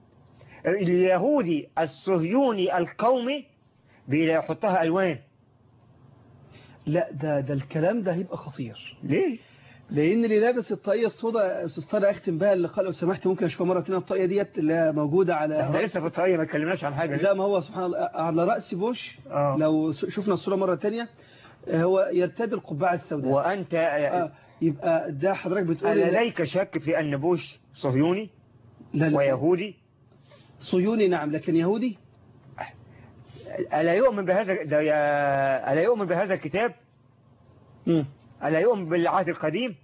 اليهودي الصهيوني القومي بيحطها الوان لا ده ده الكلام ده هيبقى خطير ليه لان اللي لابس الطاقيه السوداء استاذ طارق اختم بها اللقاء لو سمحت ممكن اشوفها مره ثانيه الطاقيه ديت اللي هي موجوده على احنا لسه في الطاقية ما اتكلمناش عن حاجه لا ما هو سبحان الله على راس بوش آه. لو س- شفنا الصوره مره ثانيه هو يرتدي القبعه السوداء وانت آه يبقى ده حضرتك بتقول إن- لديك شك في ان بوش صهيوني لا لا ويهودي صهيوني نعم لكن يهودي ألا يؤمن بهذا ده يا ألا يؤمن بهذا الكتاب مم. ألا يؤمن بالعهد القديم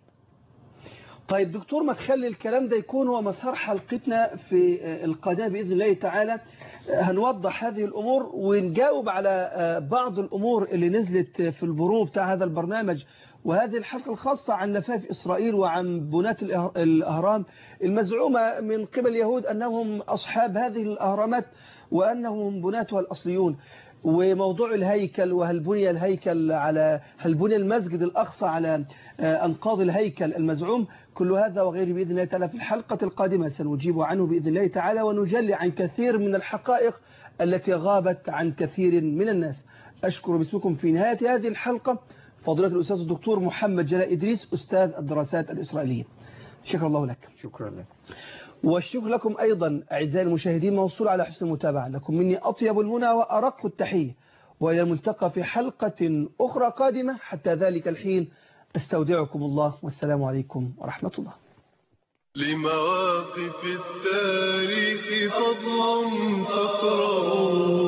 طيب دكتور ما تخلي الكلام ده يكون هو مسار حلقتنا في آه، القادمة بإذن الله تعالى آه، هنوضح هذه الأمور ونجاوب على آه، بعض الأمور اللي نزلت في البرو بتاع هذا البرنامج وهذه الحلقة الخاصة عن لفاف إسرائيل وعن بناة الأه- الأهرام المزعومة من قبل اليهود أنهم أصحاب هذه الأهرامات وأنهم بناتها الأصليون وموضوع الهيكل وهل بني الهيكل على هل بني المسجد الأقصى على آه، أنقاض الهيكل المزعوم كل هذا وغيره بإذن الله تعالى في الحلقة القادمة سنجيب عنه بإذن الله تعالى ونجلي عن كثير من الحقائق التي غابت عن كثير من الناس أشكر باسمكم في نهاية هذه الحلقة فضيلة الأستاذ الدكتور محمد جلاء إدريس أستاذ الدراسات الإسرائيلية شكرا الله لك شكرا لك والشكر لكم أيضا أعزائي المشاهدين موصول على حسن المتابعة لكم مني أطيب المنى وأرق التحية وإلى الملتقى في حلقة أخرى قادمة حتى ذلك الحين استودعكم الله والسلام عليكم ورحمة الله لمواقف التاريخ فضلا فاقرأوا